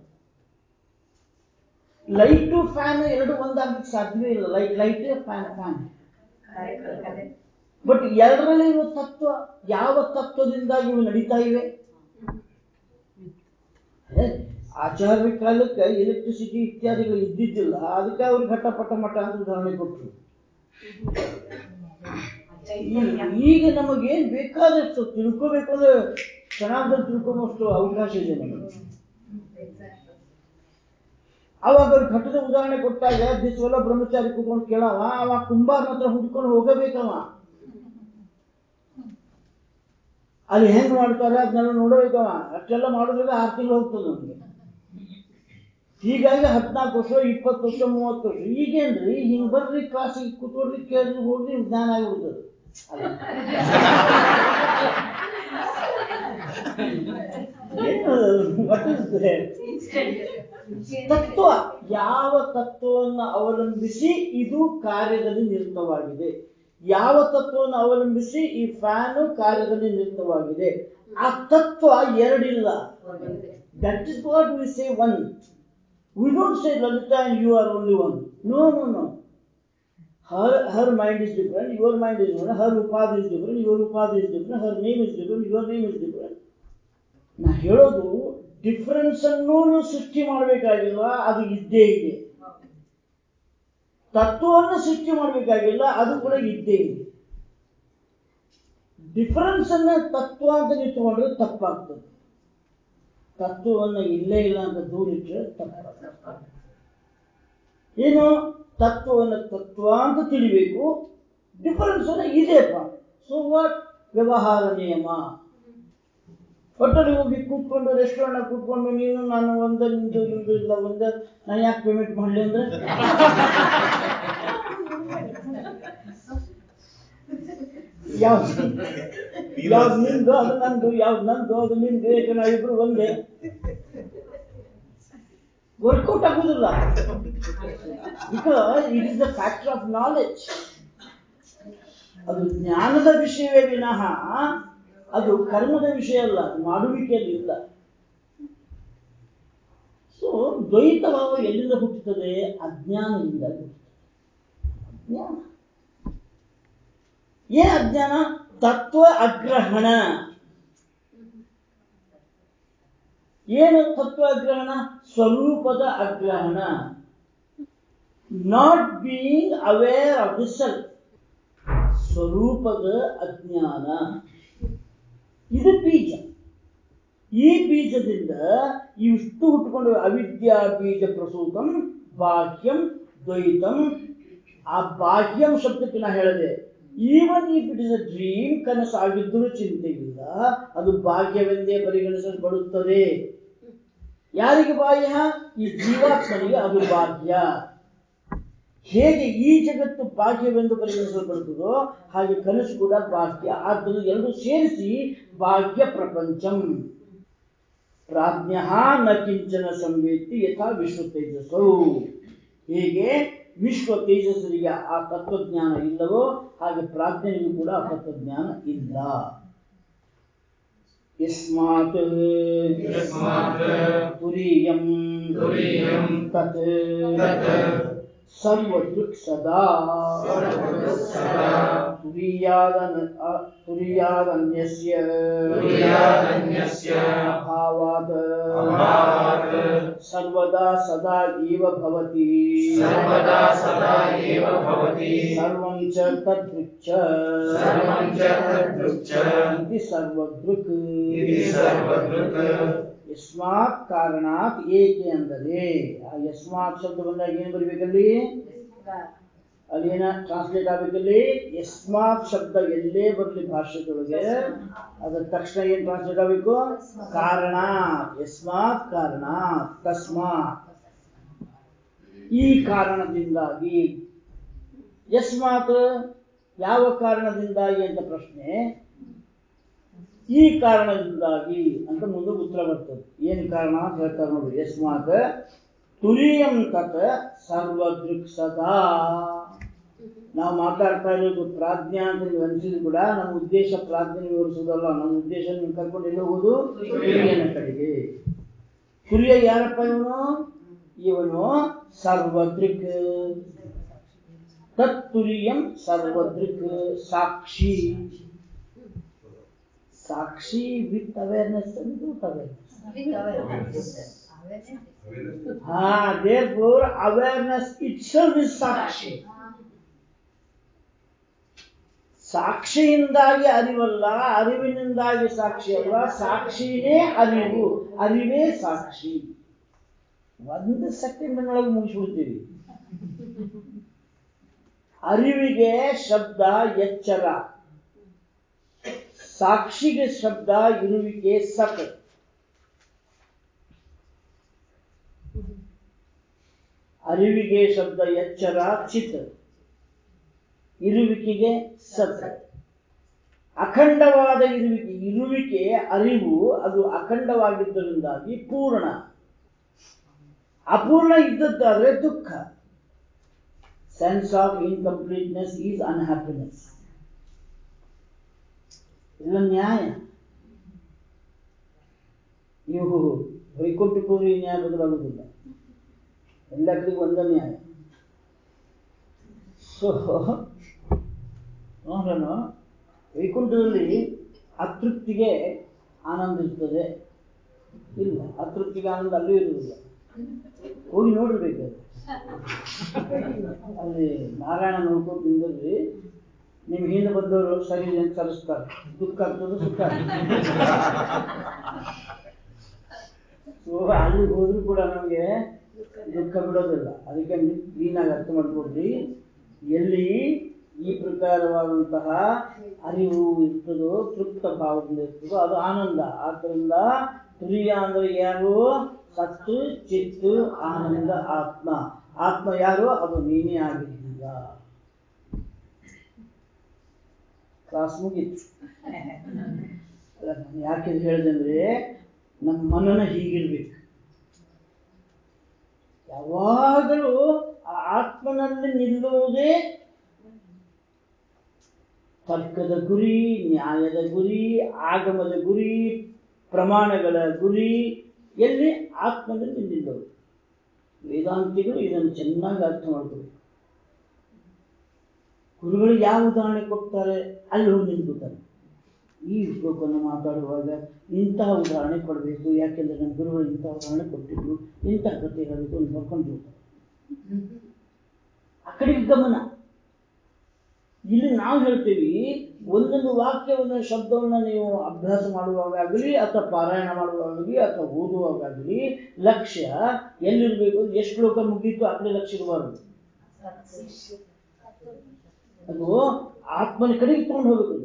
ಲೈಟು ಫ್ಯಾನ್ ಎರಡು ಒಂದಾಗ್ಲಿಕ್ಕೆ ಸಾಧ್ಯವೇ ಇಲ್ಲ light light fan fan but ಎರಡರಲ್ಲಿ ಇರುವ ತತ್ವ ಯಾವ ತತ್ವದಿಂದಾಗಿ ಇವು ನಡೀತಾ ಇವೆ ಏ, ಆಚಾರ್ಯ ಕಾಲಕ್ಕೆ ಎಲೆಕ್ಟ್ರಿಸಿಟಿ ಇತ್ಯಾದಿಗಳು ಇದ್ದಿದ್ದಿಲ್ಲ ಅದಕ್ಕೆ ಅವ್ರು ಘಟ್ಟಪಟ್ಟ ಮಠ ಅಂತ ಉದಾಹರಣೆ ಕೊಟ್ಟರು ಈ- ಈಗ ನಮಗೇನ್ ಬೇಕಾದಷ್ಟು ತಿಳ್ಕೋಬೇಕು ಅಂದ್ರೆ ಕ್ಷಣಾರ್ಧದಲ್ಲಿ ತಿಳ್ಕೊಂಬಷ್ಟು ಅವಕಾಶ ಇದೆ ನಮಗೆ ಅವಾಗ ಅವ್ರು ಘಟ್ಟದ ಉದಾಹರಣೆ ಕೊಟ್ಟಾಗ ದಿಸ್ವಲ್ಲ ಬ್ರಹ್ಮಚಾರಿ ಕೂತ್ಕೊಂಡು ಕೇಳವ ಅವ ಕುಂಬಾರನ ಹತ್ರ ಹುಡ್ಕೊಂಡು ಹೋಗಬೇಕವ ಅಲ್ಲಿ ಹೆಂಗ್ ಮಾಡ್ತಾರೆ ಅದನ್ನೆಲ್ಲ ನೋಡಬೇಕವ ಅಷ್ಟೆಲ್ಲ ಮಾಡೋದ್ರಿಂದ ಆರು ತಿಂಗಳು ಹೋಗ್ತದೆ ನಮ್ಗೆ ಹೀಗಾಗಿ ಹದಿನಾಲ್ಕು ವರ್ಷ ಇಪ್ಪತ್ತು ವರ್ಷ ಮೂವತ್ತು ವರ್ಷ ಈಗೇನ್ರಿ ಹಿಂಗ್ ಬರ್ರಿ ಕ್ಲಾಸಿಗೆ ಕೂತ್ಕೊಡ್ರಿ ಕೇಳ್ರಿ ಹೋಗ್ರಿ ಜ್ಞಾನ ಆಗಿಬಿಡ್ತದೆ ಏನು what is that? ತತ್ವ ಯಾವ ತತ್ವವನ್ನು ಅವಲಂಬಿಸಿ ಇದು ಕಾರ್ಯದಲ್ಲಿ ನಿರತವಾಗಿದೆ ಯಾವ ತತ್ವವನ್ನು ಅವಲಂಬಿಸಿ ಈ ಫ್ಯಾನು ಕಾರ್ಯದಲ್ಲಿ ನಿರತವಾಗಿದೆ ಆ ತತ್ವ ಎರಡಿಲ್ಲ that is what we say one we don't say Lalita and you are only one no no no her her mind is different, your mind is different, her upadhi is different, your upadhi is different, her name is different, your name is different. ನಾ ಹೇಳೋದು difference ಅನ್ನು ಸೃಷ್ಟಿ ಮಾಡಬೇಕಾಗಿಲ್ಲ ಅದು ಇದ್ದೇ ಇದೆ ತತ್ವವನ್ನು ಸೃಷ್ಟಿ ಮಾಡಬೇಕಾಗಿಲ್ಲ ಅದು ಕೂಡ ಇದ್ದೇ ಇದೆ ಡಿಫರೆನ್ಸ್ ಅನ್ನ ತತ್ವ ಅಂತ ನೀವು ತಗೊಂಡ್ರೆ ತಪ್ಪಾಗ್ತದೆ ತತ್ವವನ್ನು ಇಲ್ಲೇ ಇಲ್ಲ ಅಂತ ದೂರಿಟ್ರೆ ತಪ್ಪಾಗ್ತದೆ ಏನು ತತ್ವವನ್ನು ತತ್ವ ಅಂತ ತಿಳಿಬೇಕು ಡಿಫರೆನ್ಸ್ ಅನ್ನ ಇದೆಯಪ್ಪ ಸೊ ವಾಟ್ ವ್ಯವಹಾರ ನಿಯಮ ಹೋಟೆಲ್ ಹೋಗಿ ಕೂತ್ಕೊಂಡು ರೆಸ್ಟೋರೆಂಟ್ ಕೂತ್ಕೊಂಡು ನೀನು ನಾನು ಒಂದ ನಿಂದು ನಿಂದು ಇಲ್ಲ ಒಂದ ನಾನು ಯಾಕೆ ಪೇಮೆಂಟ್ ಮಾಡಲಿ ಅಂದ್ರೆ ಯಾವ್ದು ಯಾವ್ದು ನಿಂದು ಅದು ನಂದು ಯಾವ್ದು ನಂದು ಅದು ನಿಂದು ಏಕೆ ನಾವಿಬ್ರು ಒಂದೇ ವರ್ಕೌಟ್ ಆಗುದಿಲ್ಲ because it is the factor of knowledge ಅದು ಜ್ಞಾನದ ವಿಷಯವೇ ವಿನಃ ಅದು ಕರ್ಮದ ವಿಷಯ ಅಲ್ಲ ಅದು ಮಾಡುವಿಕೆಯಲ್ಲಿ ಇಲ್ಲ ಸೊ ದ್ವೈತ ಭಾವ ಎಲ್ಲಿಂದ ಹುಟ್ಟುತ್ತದೆ ಅಜ್ಞಾನದಿಂದ ಹುಟ್ಟುತ್ತದೆ ಅಜ್ಞಾನ ಏನ್ ಅಜ್ಞಾನ ತತ್ವ ಅಗ್ರಹಣ ಏನು ತತ್ವ ಅಗ್ರಹಣ ಸ್ವರೂಪದ ಅಗ್ರಹಣ not being aware of the self ಸ್ವರೂಪದ ಅಜ್ಞಾನ ಇದು ಬೀಜ ಈ ಬೀಜದಿಂದ ಇಷ್ಟು ಹುಟ್ಟುಕೊಂಡು ಅವಿದ್ಯಾ ಬೀಜ ಪ್ರಸೂತಂ ಬಾಹ್ಯಂ ದ್ವೈತಂ ಆ ಬಾಹ್ಯಂ ಶಬ್ದಕ್ಕೆ ನಾ ಹೇಳಿದೆ even if it is a dream ಕನಸಾಗಿದ್ದರೂ ಚಿಂತೆ ಇಲ್ಲ ಅದು ಭಾಗ್ಯವೆಂದೇ ಪರಿಗಣಿಸಲ್ಪಡುತ್ತದೆ ಯಾರಿಗೆ ಬಾಹ್ಯ ಈ ಜೀವಾತ್ಮನಿಗೆ ಅದು ಭಾಗ್ಯ ಹೇಗೆ ಈ ಜಗತ್ತು ಭಾಗ್ಯವೆಂದು ಪರಿಗಣಿಸಲ್ಪಡುತ್ತದೋ ಹಾಗೆ ಕನಸು ಕೂಡ ಭಾಗ್ಯ ಆದ್ದರಿಂದ ಎರಡು ಸೇರಿಸಿ ಭಾಗ್ಯ ಪ್ರಪಂಚಂ ಪ್ರಾಜ್ಞ ನ ಕಿಂಚನ ಸಂವೇತಿ ಯಥಾ ವಿಶ್ವ ತೇಜಸ್ಸು ಹೀಗೆ ವಿಶ್ವ ತೇಜಸ್ಸರಿಗೆ ಆ ತತ್ವಜ್ಞಾನ ಇಲ್ಲವೋ ಹಾಗೆ ಪ್ರಾಜ್ಞನಿಗೂ ಕೂಡ ಆ ತತ್ವಜ್ಞಾನ ಇಲ್ಲ ಯಸ್ಮಾತ್ ಯಸ್ಮಾತ್ ತುರೀಯಂ ತುರೀಯಂ ತತ್ ತತ್ ಸರ್ವದೃಕ್ ಸದಾ ಸರ್ವದೃಕ್ ಸದಾ ತುರೀಯಾದ ತುರೀಯಾದನ್ಯಸ್ಯ ತುರೀಯಾದನ್ಯಸ್ಯ ಅಭಾವಾತ್ ಅಭಾವಾತ್ ಸರ್ವದಾ ಸದಾ ಇವ ಭವತಿ ಸರ್ವದಾ ಸದಾ ಏವ ಭವತಿ ಸರ್ವಂ ಚ ತದೃಕ್ ಚ ಸರ್ವಂ ಚ ತದೃಕ್ ಚ ಇತಿ ಸರ್ವದೃಕ್ ಇತಿ ಸರ್ವದೃಕ್ ಯಸ್ಮಾತ್ ಕಾರಣಾತ್ ಏಕೆ ಅಂದರೆ ಆ ಯಸ್ಮಾತ್ ಶಬ್ದ ಬಂದಾಗ ಏನ್ ಬರಬೇಕಲ್ಲಿ ಅಲ್ಲಿ ಏನ ಟ್ರಾನ್ಸ್ಲೇಟ್ ಆಗಬೇಕಲ್ಲಿ ಯಸ್ಮಾತ್ ಶಬ್ದ ಎಲ್ಲೇ ಬರಲಿ ಭಾಷೆದೊಳಗೆ ಅದರ ತಕ್ಷಣ ಏನ್ ಟ್ರಾನ್ಸ್ಲೇಟ್ ಆಗಬೇಕು ಕಾರಣ ಯಸ್ಮಾತ್ ಕಾರಣ ತಸ್ಮಾತ್ ಈ ಕಾರಣದಿಂದಾಗಿ ಯಸ್ಮಾತ್ ಯಾವ ಕಾರಣದಿಂದಾಗಿ ಅಂತ ಪ್ರಶ್ನೆ ಈ ಕಾರಣದಿಂದಾಗಿ ಅಂತ ಮುಂದೆ ಉತ್ತರ ಬರ್ತದೆ ಏನ್ ಕಾರಣ ಅಂತ ಹೇಳ್ತಾರೆ ನೋಡಿ ಯಸ್ಮಾತ್ ತುರಿಯಂ ತತ್ ಸರ್ವದೃಕ್ ಸದಾ ನಾವು ಮಾತಾಡ್ತಾ ಇರೋದು ಪ್ರಾಜ್ಞಾ ಅಂತ ನೀವು ಅನಿಸಿದ್ರು ಕೂಡ ನಮ್ಮ ಉದ್ದೇಶ ಪ್ರಾಜ್ಞೆ ವಿವರಿಸುವುದಲ್ಲ ನಮ್ಮ ಉದ್ದೇಶ ನೀವು ಕರ್ಕೊಂಡು ಎಲ್ಲಿ ಹೋಗೋದು ತುರಿಯನ ಕಡೆಗೆ ತುರಿಯ ಯಾರಪ್ಪ ಇವನು ಇವನು ಸರ್ವದೃಕ್ ತತ್ತುರಿಯಂ ಸರ್ವದೃಕ್ ಸಾಕ್ಷಿ ಸಾಕ್ಷಿ ವಿತ್ ಅವೇರ್ನೆಸ್ ವಿತ್ ಅವೇರ್ನೆಸ್ ಹಾ therefore awareness itself is ಸಾಕ್ಷಿ ಸಾಕ್ಷಿಯಿಂದಾಗಿ ಅರಿವಲ್ಲ ಅರಿವಿನಿಂದಾಗಿ ಸಾಕ್ಷಿ ಅಲ್ಲ ಸಾಕ್ಷಿನೇ ಅರಿವು ಅರಿವೇ ಸಾಕ್ಷಿ ಒಂದು ಸೆಕೆಂಡ್ನೊಳಗೆ ಮುಗಿಸ್ಬಿಡ್ತೀವಿ ಅರಿವಿಗೆ ಶಬ್ದ ಎಚ್ಚರ ಸಾಕ್ಷಿಗೆ ಶಬ್ದ ಇರುವಿಕೆ ಸತ್ ಅರಿವಿಗೆ ಶಬ್ದ ಎಚ್ಚರ ಚಿತ್ ಇರುವಿಕೆಗೆ ಸತ್ ಅಖಂಡವಾದ ಇರುವಿಕೆ ಇರುವಿಕೆ ಅರಿವು ಅದು ಅಖಂಡವಾಗಿದ್ದರಿಂದಾಗಿ ಪೂರ್ಣ ಅಪೂರ್ಣ ಇದ್ದದ್ದಾದ್ರೆ ದುಃಖ sense of incompleteness is unhappiness ಇಲ್ಲ ನ್ಯಾಯ ನೀವು ವೈಕುಂಠಕ್ಕೆ ಹೋದ್ರೆ ಈ ನ್ಯಾಯ ಬದಲಾಗುವುದಿಲ್ಲ ಎಲ್ಲ ಕಡೆಗೂ ಒಂದೇ ನ್ಯಾಯ ಸೊ ನೋಡೋಣ ವೈಕುಂಠದಲ್ಲಿ ಅತೃಪ್ತಿಗೆ ಆನಂದ ಇರ್ತದೆ ಇಲ್ಲ ಅತೃಪ್ತಿಗೆ ಆನಂದ ಅಲ್ಲೂ ಇರುವುದಿಲ್ಲ ಹೋಗಿ ನೋಡಿರ್ಬೇಕು ಅಲ್ಲಿ ನಾರಾಯಣ ನೋಡ್ಕೊಂಡು ನಿಂದ್ರಿ ನಿಮ್ ಹಿಂದೆ ಬಂದವರು ಸರಿ ಇದೆ ಅಂತ ಕಲಿಸ್ತಾರೆ ದುಃಖ ಆಗ್ತದೆ ಸುಖ ಆಗ್ತದೆ ಸೊ ಅಲ್ಲಿ ಹೋದ್ರು ಕೂಡ ನಮಗೆ ದುಃಖ ಬಿಡೋದಿಲ್ಲ ಅದಕ್ಕೆ ಕ್ಲೀನಾಗಿ ಅರ್ಥ ಮಾಡ್ಕೊಡ್ರಿ ಎಲ್ಲಿ ಈ ಪ್ರಕಾರವಾದಂತಹ ಅರಿವು ಇರ್ತದೋ ತೃಪ್ತ ಭಾವದಿಂದ ಇರ್ತದೋ ಅದು ಆನಂದ ಆದ್ದರಿಂದ ತುರಿಯ ಅಂದ್ರೆ ಯಾರು ಸತ್ತು ಚಿತ್ತು ಆನಂದ ಆತ್ಮ ಆತ್ಮ ಯಾರು ಅದು ನೀನೇ ಆಗಿದ್ದೀಯ ಕ್ಲಾಸ್ ಮುಗೀತು ಅಲ್ಲ, ನಾನು ಯಾಕೆ ಇದು ಹೇಳಿದೆ ಅಂದ್ರೆ ನಮ್ಮ ಮನನ ಹೀಗಿರ್ಬೇಕು ಯಾವಾಗಲೂ ಆ ಆತ್ಮನಲ್ಲಿ ನಿಲ್ಲುವುದೇ ತರ್ಕದ ಗುರಿ ನ್ಯಾಯದ ಗುರಿ ಆಗಮದ ಗುರಿ ಪ್ರಮಾಣಗಳ ಗುರಿ ಎಲ್ಲಿ ಆತ್ಮದಲ್ಲಿ ನಿಲ್ಲುವುದು ವೇದಾಂತಿಗಳು ಇದನ್ನು ಚೆನ್ನಾಗಿ ಅರ್ಥ ಮಾಡ್ಕೋಬೇಕು ಗುರುಗಳು ಯಾವ ಉದಾಹರಣೆ ಕೊಡ್ತಾರೆ ಅಲ್ಲಿ ಹೋಗಿ ನಿಂತ್ಕೋತಾರೆ ಈ ಶ್ಲೋಕವನ್ನು ಮಾತಾಡುವಾಗ ಇಂತಹ ಉದಾಹರಣೆ ಕೊಡಬೇಕು ಯಾಕೆಂದ್ರೆ ನಮ್ಮ ಗುರುಗಳು ಇಂತಹ ಉದಾಹರಣೆ ಕೊಟ್ಟಿದ್ರು ಇಂತಹ ಕಥೆ ಹೇಳಬೇಕು ಅಂತ ಬರ್ಕೊಂಡು ಹೋಗ್ತಾರೆ ಆ ಕಡೆಗೆ ಗಮನ ಇಲ್ಲಿ ನಾವು ಹೇಳ್ತೀವಿ ಒಂದೊಂದು ವಾಕ್ಯ ಒಂದೊಂದು ಶಬ್ದವನ್ನ ನೀವು ಅಭ್ಯಾಸ ಮಾಡುವಾಗಲಿ ಅಥವಾ ಪಾರಾಯಣ ಮಾಡುವಾಗಲಿ ಅಥವಾ ಓದುವಾಗಲಿ ಲಕ್ಷ್ಯ ಎಲ್ಲಿರ್ಬೇಕು ಎಷ್ಟು ಶ್ಲೋಕ ಮುಗೀತು ಆ ಕಡೆ ಲಕ್ಷ್ಯ ಇರಬಾರ್ದು ಅದು ಆತ್ಮನ ಕಡೆಗೆ ತಗೊಂಡು ಹೋಗ್ಬೇಕು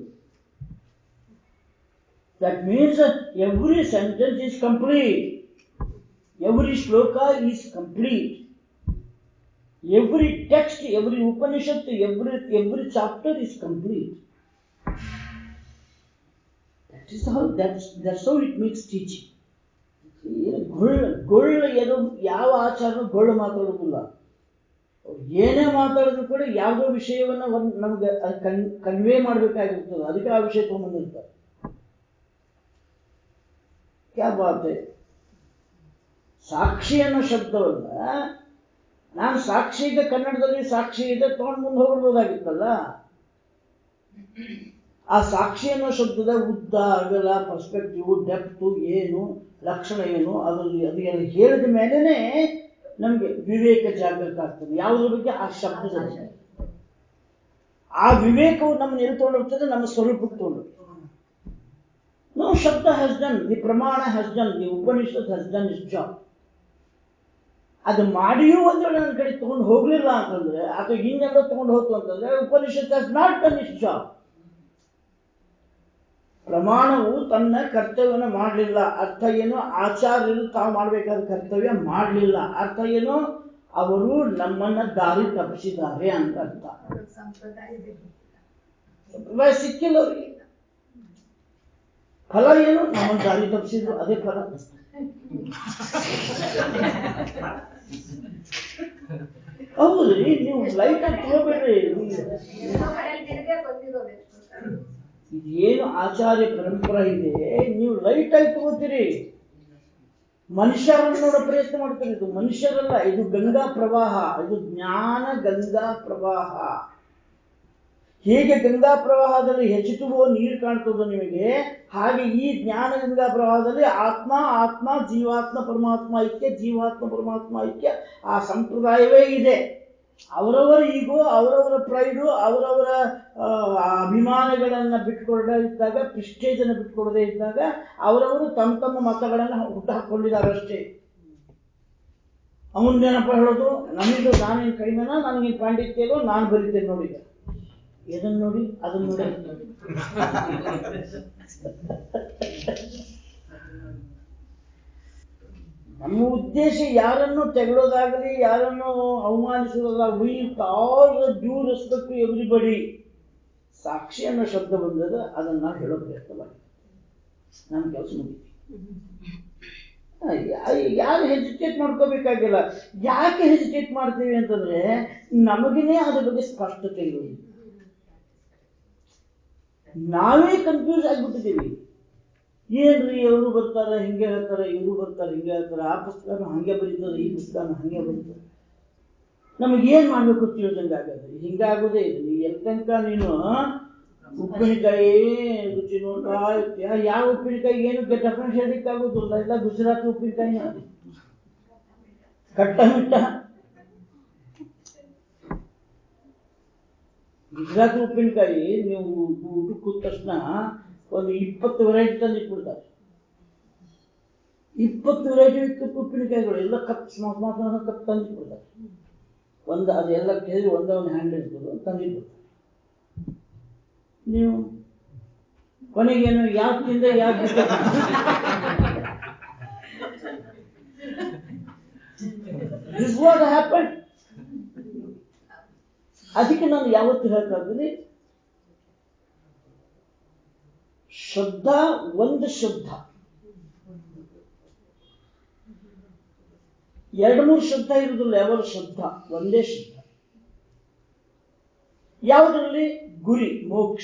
that means every sentence is complete every shloka is complete every text, every Upanishad, every every chapter is complete. That is how that's that's how it makes teaching. ಏನು ಗೊಳ್ಳ ಗೊಳ್ಳ ಏನು ಯಾವ ಆಚಾರನೂ ಗೊಳ್ಳು ಮಾತಾಡೋದಿಲ್ಲ ಅವ್ರು ಏನೇ ಮಾತಾಡಿದ್ರು ಕೂಡ ಯಾವುದೋ ವಿಷಯವನ್ನ ಒಂದ್ ನಮ್ಗೆ ಕನ್ ಕನ್ವೇ ಮಾಡ್ಬೇಕಾಗಿರ್ತದೆ ಅದಕ್ಕೆ ಆ ವಿಷಯ ತಗೊಂಡ್ಬಂದಿರ್ತಾರೆ ಕ್ಯಾ ಬಾತ್ ಹೈ? ಸಾಕ್ಷಿ ಅನ್ನೋ ಶಬ್ದವನ್ನ ನಾನು ಸಾಕ್ಷಿ ಇದೆ ಕನ್ನಡದಲ್ಲಿ ಸಾಕ್ಷಿ ಇದೆ ತಗೊಂಡು ಮುಂದೆ ಹೋಗ್ಬೋದಾಗಿತ್ತಲ್ಲ ಆ ಸಾಕ್ಷಿ ಅನ್ನೋ ಶಬ್ದದ ಉದ್ದ ಅಗಲ ಪರ್ಸ್ಪೆಕ್ಟಿವ್ ಡೆಪ್ತು ಏನು ಲಕ್ಷಣ ಏನು ಅದ್ರಲ್ಲಿ ಅದು ಎಲ್ಲ ಹೇಳಿದ ಮೇಲೆನೆ ನಮ್ಗೆ ವಿವೇಕ ಜಾಗೃತ ಆಗ್ತದೆ ಯಾವುದ್ರ ಬಗ್ಗೆ ಆ ಶಬ್ದದ ಬಗ್ಗೆ ಆ ವಿವೇಕವು ನಮ್ಮನ್ನ ಎಲ್ಲಿ ತಗೊಂಡು ಹೋಗ್ತದೆ ನಮ್ಮ ಸ್ವರೂಪಕ್ಕೆ ತಗೊಂಡು ಹೋಗ್ತದೆ ನೋ ಶಬ್ದ ಹಸ್ ಡನ್ ದಿ ಪ್ರಮಾಣ has done the Upanishad has done is job ಅದು ಮಾಡಿಯೂ ಒಂದು ವೇಳೆ ನನ್ನ ಕಡೆ ತಗೊಂಡು ಹೋಗ್ಲಿಲ್ಲ ಅಂತಂದ್ರೆ ಅಥವಾ ಇನ್ನೆಲ್ಲೋ ತಗೊಂಡು ಹೋಗ್ತು ಅಂತಂದ್ರೆ Upanishad has not done is job ಪ್ರಮಾಣವು ತನ್ನ ಕರ್ತವ್ಯನ ಮಾಡಲಿಲ್ಲ ಅರ್ಥ ಏನು ಆಚಾರ್ಯರು ತಾವು ಮಾಡಬೇಕಾದ ಕರ್ತವ್ಯ ಮಾಡಲಿಲ್ಲ ಅರ್ಥ ಏನು ಅವರು ನಮ್ಮನ್ನ ದಾರಿ ತಪ್ಪಿಸಿದ್ದಾರೆ ಅಂತ ಅರ್ಥ ಸಂಪ್ರದಾಯ ಸಂಪ್ರದಾಯ ಸಿಕ್ಕಿಲ್ಲ ಅವರಿಗೆ ಫಲ ಏನು ನಮ್ಮನ್ನು ದಾರಿ ತಪ್ಪಿಸಿದ್ರು ಅದೇ ಫಲ ಹೌದ್ರಿ ನೀವು ಲೈಟ್ ಆಗಿ ತಗೋಬೇಡ್ರಿ ಇದೇನು ಆಚಾರ್ಯ ಪರಂಪರೆ ಇದೆ ನೀವು ಲೈಟ್ ಆಗಿ ತಗೋತೀರಿ ಮನುಷ್ಯರನ್ನು ನೋಡೋ ಪ್ರಯತ್ನ ಮಾಡ್ತೀರಿ ಇದು ಮನುಷ್ಯರಲ್ಲ ಇದು ಗಂಗಾ ಪ್ರವಾಹ ಇದು ಜ್ಞಾನ ಗಂಗಾ ಪ್ರವಾಹ ಹೇಗೆ ಗಂಗಾ ಪ್ರವಾಹದಲ್ಲಿ ಹೆಚ್ಚುತ್ತುವ ನೀರು ಕಾಣ್ತದೋ ನಿಮಗೆ ಹಾಗೆ ಈ ಜ್ಞಾನ ಗಂಗಾ ಪ್ರವಾಹದಲ್ಲಿ ಆತ್ಮ ಆತ್ಮ ಜೀವಾತ್ಮ ಪರಮಾತ್ಮ ಐಕ್ಯ ಜೀವಾತ್ಮ ಪರಮಾತ್ಮ ಐಕ್ಯ ಆ ಸಂಪ್ರದಾಯವೇ ಇದೆ ಅವರವರ ಈಗೋ ಅವರವರ ಪ್ರೈಡು ಅವರವರ ಆ, ಅಭಿಮಾನಗಳನ್ನ ಬಿಟ್ಕೊಡದೇ ಇದ್ದಾಗ ಪ್ರಿಸ್ಟೇಜನ್ನು ಬಿಟ್ಕೊಡದೇ ಇದ್ದಾಗ ಅವರವರು ತಮ್ಮ ತಮ್ಮ ಮತಗಳನ್ನ ಹುಟ್ಟು ಹಾಕೊಂಡಿದ್ದಾರೆ ಅಷ್ಟೇ ಅವನ್ನೇನಪ್ಪ ಹೇಳೋದು ನಮಗೂ ನಾನೇನು ಕಡಿಮೆನಾ ನನಗೇನು ಪಾಂಡಿತ್ಯ ಇಲ್ವೋ ನಾನು ಬರೀತೇನೆ ನೋಡಿ ಈಗ. ಇದನ್ನ ನೋಡಿ ಅದನ್ನ ನೋಡಿ ನಮ್ಮ ಉದ್ದೇಶ ಯಾರನ್ನು ತೆಗಳೋದಾಗಲಿ ಯಾರನ್ನು ಅವಮಾನಿಸೋದಾಗಲಿ we all the due respect to everybody ಸಾಕ್ಷಿ ಅನ್ನೋ ಶಬ್ದ ಬಂದದ ಅದನ್ನ ನಾವು ಹೇಳೋ ಪ್ರಯತ್ನ ಮಾಡಿ ನಮ್ಮ ಕೆಲಸ ಮುಗಿತು ಯಾರು ಹೆಜಿಟೇಟ್ ಮಾಡ್ಕೋಬೇಕಾಗಿಲ್ಲ ಯಾಕೆ ಹೆಜಿಟೇಟ್ ಮಾಡ್ತೀವಿ ಅಂತಂದ್ರೆ ನಮಗೇನೆ ಅದ್ರ ಬಗ್ಗೆ ಸ್ಪಷ್ಟತೆ ಇರೋದು ನಾವೇ ಕನ್ಫ್ಯೂಸ್ ಆಗಿಬಿಟ್ಟಿದ್ದೀವಿ ಏನ್ರಿ ಅವರು ಬರ್ತಾರೆ ಹಿಂಗೆ ಹೇಳ್ತಾರೆ ಇವರು ಬರ್ತಾರೆ ಹಿಂಗೆ ಹೇಳ್ತಾರೆ ಆ ಪುಸ್ತಕನು ಹಂಗೆ ಬರೀತದೆ ಈ ಪುಸ್ತಕನು ಹಂಗೆ ಬರೀತದೆ ನಮಗೆ ಏನ್ ಮಾಡ್ಬೇಕು ತಿಳಿದಂಗೆ ಆಗತ್ತೆ ಹಿಂಗಾಗೋದೇ ಇದೆ ನೀ ಎಲ್ ತನಕ ನೀನು ಉಪ್ಪಿನಕಾಯಿ ರುಚಿ ನೋಡ್ತಾ ಇರ್ತೀಯ ಯಾವ ಉಪ್ಪಿನಕಾಯಿ ಏನು ಡಿಫ್ರೆನ್ಸ್ ಹೇಳಲಿಕ್ಕಾಗೋದಿಲ್ಲ ಎಲ್ಲ ಗುಜರಾತಿ ಉಪ್ಪಿನಕಾಯಿನ ಕಟ್ಟ ಮಿಟ್ಟ ಗುಜರಾತ್ ಉಪ್ಪಿನಕಾಯಿ ನೀವು ಊಟಕ್ಕೆ ಕೂತ ತಕ್ಷಣ ಒಂದು ಇಪ್ಪತ್ತು ವೆರೈಟಿ ತಂದು ಇಟ್ಬಿಡ್ತಾರೆ ಇಪ್ಪತ್ತು ವೆರೈಟಿ ಉಪ್ಪಿನಕಾಯಿಗಳು ಎಲ್ಲ ಕಪ್ ಸ್ಮಾಲ್ ಸ್ಮಾಲ್ ಕಪ್ ತಂದು ಇಟ್ಬಿಡ್ತಾರೆ ಒಂದು ಅದೆಲ್ಲ ಕೇಳಿ ಒಂದೇ ಒಂದು ಹ್ಯಾಂಡ್ ಇರ್ತದೆ ತಂದಿಟ್ಬಿಡ್ತಾರೆ ನೀವು ಕೊನೆಗೇನು ಯಾವ ತಿಂದ ಯಾವ ದಿಸ್ ವಾಟ್ ಹ್ಯಾಪನ್ ಅದಕ್ಕೆ ನಾನು ಯಾವತ್ತು ಹೇಳ್ತಾ ಇದ್ದೀನಿ ಶ್ರದ್ಧಾ ಒಂದು ಶ್ರದ್ಧಾ ಎರಡು ಮೂರು ಶ್ರದ್ಧಾ ಇರುವುದಿಲ್ಲ ಯಾವಾಗ ಶ್ರದ್ಧಾ ಒಂದೇ ಶ್ರದ್ಧಾ ಯಾವುದರಲ್ಲಿ ಗುರಿ ಮೋಕ್ಷ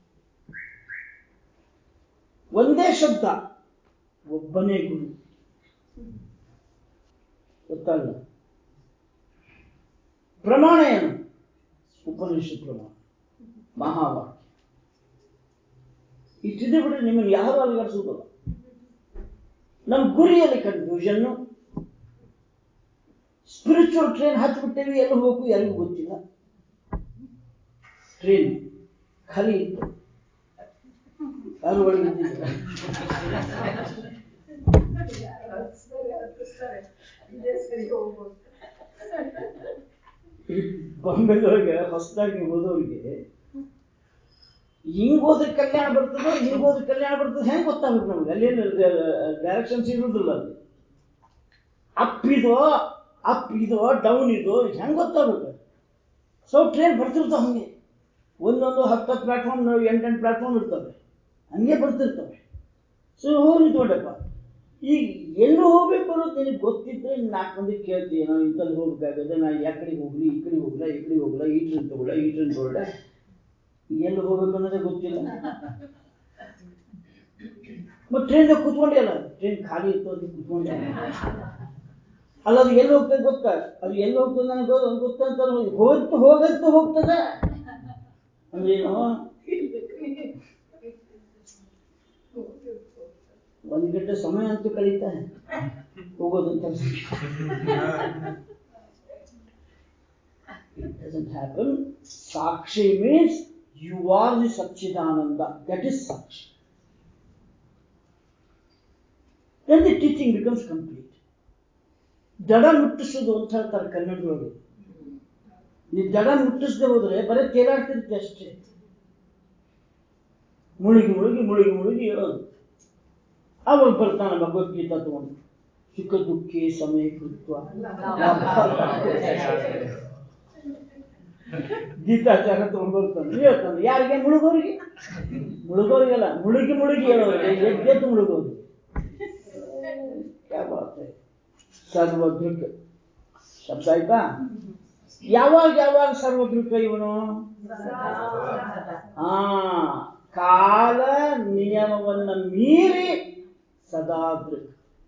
ಒಂದೇ ಶ್ರದ್ಧಾ ಒಬ್ಬನೇ ಗುರು ಗೊತ್ತಾಗಲ್ಲ ಪ್ರಮಾಣ ಏನು ಉಪನಿಷತ್ ಪ್ರಮಾಣ ಮಹಾವಾಕ್ಯ ಇಷ್ಟಿದೆ ಬಿಟ್ರೆ ನಿಮ್ಮನ್ನು ಯಾರು ಅಲಗಡಿಸುವುದಿಲ್ಲ ನಮ್ಮ ಗುರಿಯಲ್ಲಿ ಕನ್ಫ್ಯೂಷನ್ನು ಸ್ಪಿರಿಚುವಲ್ ಟ್ರೈನ್ ಹತ್ಬಿಟ್ಟೇವಿ ಎಲ್ಲಿ ಹೋಗು ಎಲ್ಲಿಗೂ ಗೊತ್ತಿಲ್ಲ ಟ್ರೈನ್ ಖಾಲಿ ಇತ್ತು ಯಾರು ಒಳಗೆ ಇದ್ದಿಲ್ಲ ಇದೇ ಸರಿ ಹೋಗ್ಬೋದು ಈ ಬಾಂಬೆದೊಳಗೆ ಹೊಸದಾಗಿ ಹೋದವರಿಗೆ ಹಿಂಗ್ ಹೋದ್ರೆ ಕಲ್ಯಾಣ ಬರ್ತದೋ ಹಿಂಗ್ ಹೋದ್ರೆ ಕಲ್ಯಾಣ ಬರ್ತದೆ ಹೆಂಗ್ ಗೊತ್ತಾಗುತ್ತೆ ನಮ್ಗೆ ಅಲ್ಲೇನು ಡೈರೆಕ್ಷನ್ಸ್ ಇರುವುದಿಲ್ಲ ಅಲ್ಲಿ ಅಪ್ ಇದೋ ಅಪ್ ಇದೋ ಡೌನ್ ಇದೋ ಹೆಂಗ್ ಗೊತ್ತಾಗುತ್ತೆ ಸೊ ಟ್ರೈನ್ ಬರ್ತಿರ್ತಾವ ಹಂಗೆ ಒಂದೊಂದು ಹತ್ತು ಪ್ಲಾಟ್ಫಾರ್ಮ್ ಎಂಟೆಂಟು ಪ್ಲಾಟ್ಫಾರ್ಮ್ ಇರ್ತವೆ ಹಂಗೆ ಬರ್ತಿರ್ತವೆ ಸೊ ಹೋಗಿ ನೋಡಪ್ಪ ಈಗ ಎಲ್ಲಿ ಹೋಗ್ಬೇಕು ಅನ್ನೋದು ನಿನಗೆ ಗೊತ್ತಿದ್ರೆ ನಾಲ್ಕು ಮಂದಿ ಕೇಳ್ತೀಯ ನಾವು ಇಂಥಲ್ಲಿ ಹೋಗ್ಬೇಕಾದ್ರೆ ನಾ ಯಾ ಕಡೆ ಹೋಗ್ಲಿ ಈ ಕಡೆ ಹೋಗ್ಲಾ ಈ ಕಡೆ ಹೋಗ್ಲಾ ಈ ಟ್ರೈನ್ ತಗೊಳ್ಳ ಈ ಟ್ರೈನ್ ತಗೊಳ್ಳ ಎಲ್ಲಿ ಹೋಗ್ಬೇಕು ಅನ್ನೋದೇ ಗೊತ್ತಿಲ್ಲ ಮತ್ತೆ ಟ್ರೈನ್ದಾಗ ಕೂತ್ಕೊಂಡೇ ಅಲ್ಲ ಟ್ರೈನ್ ಖಾಲಿ ಇತ್ತು ಅದಕ್ಕೆ ಕೂತ್ಕೊಂಡೆ ಅಲ್ಲ ಅದು ಎಲ್ಲಿ ಹೋಗ್ತದೆ ಗೊತ್ತಾ ಅದು ಎಲ್ಲಿ ಹೋಗ್ತದೆ ನನಗೆ ಗೊತ್ತ ಗೊತ್ತಂತ ಹೋಗ್ತು ಹೋಗಂತ ಹೋಗ್ತದೆ ಅಂದ್ರೇನು ಒಂದು ಗಂಟೆ ಸಮಯ ಅಂತೂ ಕಳೀತಾ ಹೋಗೋದಂತ It doesn't happen. Sakshi means you are the Satchidananda. That is Sakshi. Then the teaching becomes complete. ದಡ ಮುಟ್ಟಿಸೋದು ಅಂತ ಹೇಳ್ತಾರೆ ಕನ್ನಡದೊಳಗೆ ನೀವು ದಡ ಮುಟ್ಟಿಸದೆ ಹೋದ್ರೆ ಬರೀ ತೇಲಾಡ್ತಿರುತ್ತೆ ಅಷ್ಟೇ ಮುಳುಗಿ ಮುಳುಗಿ ಮುಳುಗಿ ಮುಳುಗಿ ಹೇಳೋದು ಅವಾಗ ಬರ್ತಾನೆ ಭಗವದ್ಗೀತಾ ತಗೊಂಡು ಸುಖ ದುಃಖಿ ಸಮಯ ಕೃತ್ವ ಗೀತಾಚಾರ ತಗೊಂಡು ಬರ್ತಾನೆ ಹೇಳ್ತಾನೆ ಯಾರಿಗೆ ಮುಳುಗೋರಿಗೆ ಮುಳುಗೋರಿಗಲ್ಲ ಮುಳುಗಿ ಮುಳುಗಿ ಹೇಳೋರು ಎದ್ದೆದ್ದು ಮುಳುಗೋರು ಯಾವ ಬಾತ್ ಹೈ. ಸರ್ವದೃಕ್ ಶಬ್ದ ಆಯ್ತಾ ಯಾವಾಗ ಯಾವಾಗ ಸರ್ವದೃಕ್ ಇವನು ಆ ಕಾಲ ನಿಯಮವನ್ನ ಮೀರಿ ಸದಾ ದೃಕ್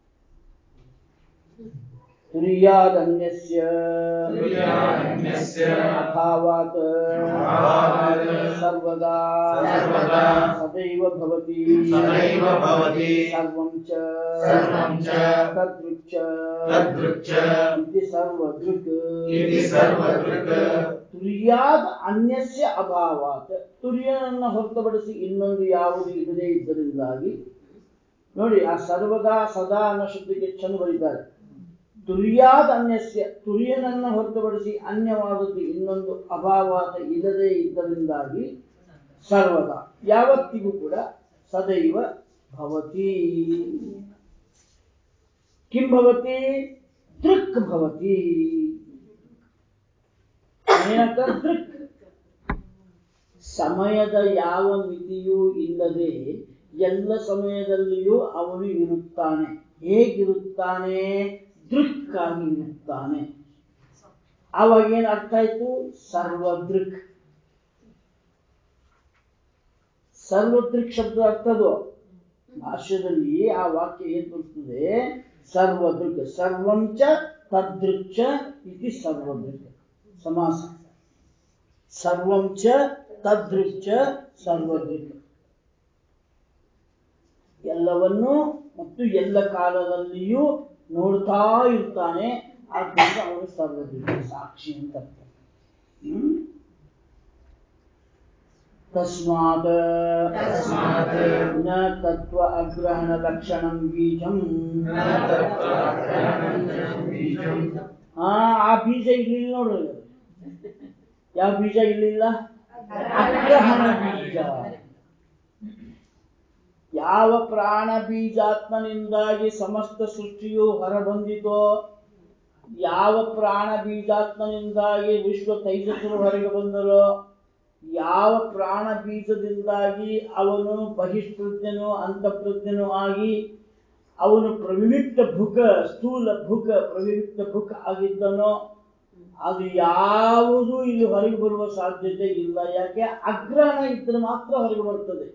ತುರ್ಯಾದನ್ಯಸ್ಯ ತುರ್ಯಾದನ್ಯಸ್ಯ ಅಭಾವಾತ್ ಅಭಾವಾತ್ ಸರ್ವದಾ ಸರ್ವದಾ ಸದೈವ ಭವತಿ ಸದೈವ ಭವತಿ ಸರ್ವಂ ಚ ಸರ್ವಂ ಚ ತದೃಕ್ ಚ ತದೃಕ್ ಚ ಇತಿ ಸರ್ವದೃಕ್ ಇತಿ ಸರ್ವದೃಕ್ ತುರ್ಯಾದ ಅನ್ಯಸ್ಯ ಅಭಾವಾತ್ ತುರ್ಯನನ್ನ ಹೊರತುಪಡಿಸಿ ಇನ್ನೊಂದು ಯಾವುದು ಇಲ್ಲದೆ ಇದ್ದರಿಂದಾಗಿ ನೋಡಿ ಆ ಸರ್ವದಾ ಸದಾ ಅನ್ನೋ ಶಬ್ದಕ್ಕೆ ಚಂದ ಬರೀತಾರೆ ತುರ್ಯಾದ ಅನ್ಯಸ್ಯ ತುರ್ಯನನ್ನ ಹೊರತುಪಡಿಸಿ ಅನ್ಯವಾದದ್ದು ಇನ್ನೊಂದು ಅಭಾವಾತ ಇಲ್ಲದೆ ಇದ್ದರಿಂದಾಗಿ ಸರ್ವದಾ ಯಾವತ್ತಿಗೂ ಕೂಡ ಸದೈವ ಭವತಿ ಕಿಂ ಭವತಿ ದೃಕ್ ಭವತಿ ಏನಂತ ದೃಕ್ ಸಮಯದ ಯಾವ ಮಿತಿಯೂ ಇಲ್ಲದೆ ಎಲ್ಲ ಸಮಯದಲ್ಲಿಯೂ ಅವನು ಇರುತ್ತಾನೆ ಹೇಗಿರುತ್ತಾನೆ ದೃಕ್ಕಾಗಿ ಇರುತ್ತಾನೆ ಆವಾಗ ಏನ್ ಅರ್ಥ ಆಯ್ತು ಸರ್ವದೃಕ್ ಸರ್ವದೃಕ್ ಶಬ್ದ ಅರ್ಥದು ಭಾಷ್ಯದಲ್ಲಿ ಆ ವಾಕ್ಯ ಏನ್ ತೋರಿಸ್ತದೆ ಸರ್ವದೃಕ್ ಸರ್ವಂಚ ತದೃಕ್ ಚ ಇತಿ ಸರ್ವದೃಕ್ ಸಮಾಸ ಸರ್ವಂ ಚ ತದೃಕ್ ಚ ಸರ್ವದೃಕ್ ಎಲ್ಲವನ್ನೂ ಮತ್ತು ಎಲ್ಲ ಕಾಲದಲ್ಲಿಯೂ ನೋಡ್ತಾ ಇರ್ತಾನೆ ಆದ್ದರಿಂದ ಅವನು ಸರ್ವದೃಕ್ ಸಾಕ್ಷಿ ಅಂತ ಅರ್ಥ ಹ್ಮ್ ತಸ್ಮಾತ್ ತಸ್ಮಾತ್ ನ ತತ್ವ ಅಗ್ರಹಣ ಲಕ್ಷಣಂ ಬೀಜಂ ನ ತತ್ವಾಗ್ರಹಣಂ ಬೀಜಂ ಹಾ ಆ ಬೀಜ ಇರ್ಲಿಲ್ಲ ನೋಡ್ರಿ ಯಾವ ಬೀಜ ಇರ್ಲಿಲ್ಲ ಅಗ್ರಹಣ ಬೀಜ ಯಾವ ಪ್ರಾಣ ಬೀಜಾತ್ಮನಿಂದಾಗಿ ಸಮಸ್ತ ಸೃಷ್ಟಿಯು ಹೊರಬಂದಿತೋ ಯಾವ ಪ್ರಾಣ ಬೀಜಾತ್ಮನಿಂದಾಗಿ ವಿಶ್ವ ತೈಜಸ್ಸರು ಹೊರಗೆ ಬಂದರೋ ಯಾವ ಪ್ರಾಣ ಬೀಜದಿಂದಾಗಿ ಅವನು ಬಹಿಷ್ಪ್ರಜ್ಞನು ಅಂತಃಪ್ರಜ್ಞನು ಆಗಿ ಅವನು ಪ್ರವಿವಿಕ್ತ ಭುಕ ಸ್ಥೂಲ ಭುಕ ಪ್ರವಿವಿಕ್ತ ಭುಕ ಆಗಿದ್ದನೋ ಅದು ಯಾವುದು ಇಲ್ಲಿ ಹೊರಗೆ ಬರುವ ಸಾಧ್ಯತೆ ಇಲ್ಲ ಯಾಕೆ ಅಗ್ರಹಣ ಇದ್ರೆ ಮಾತ್ರ ಹೊರಗೆ ಬರ್ತದೆ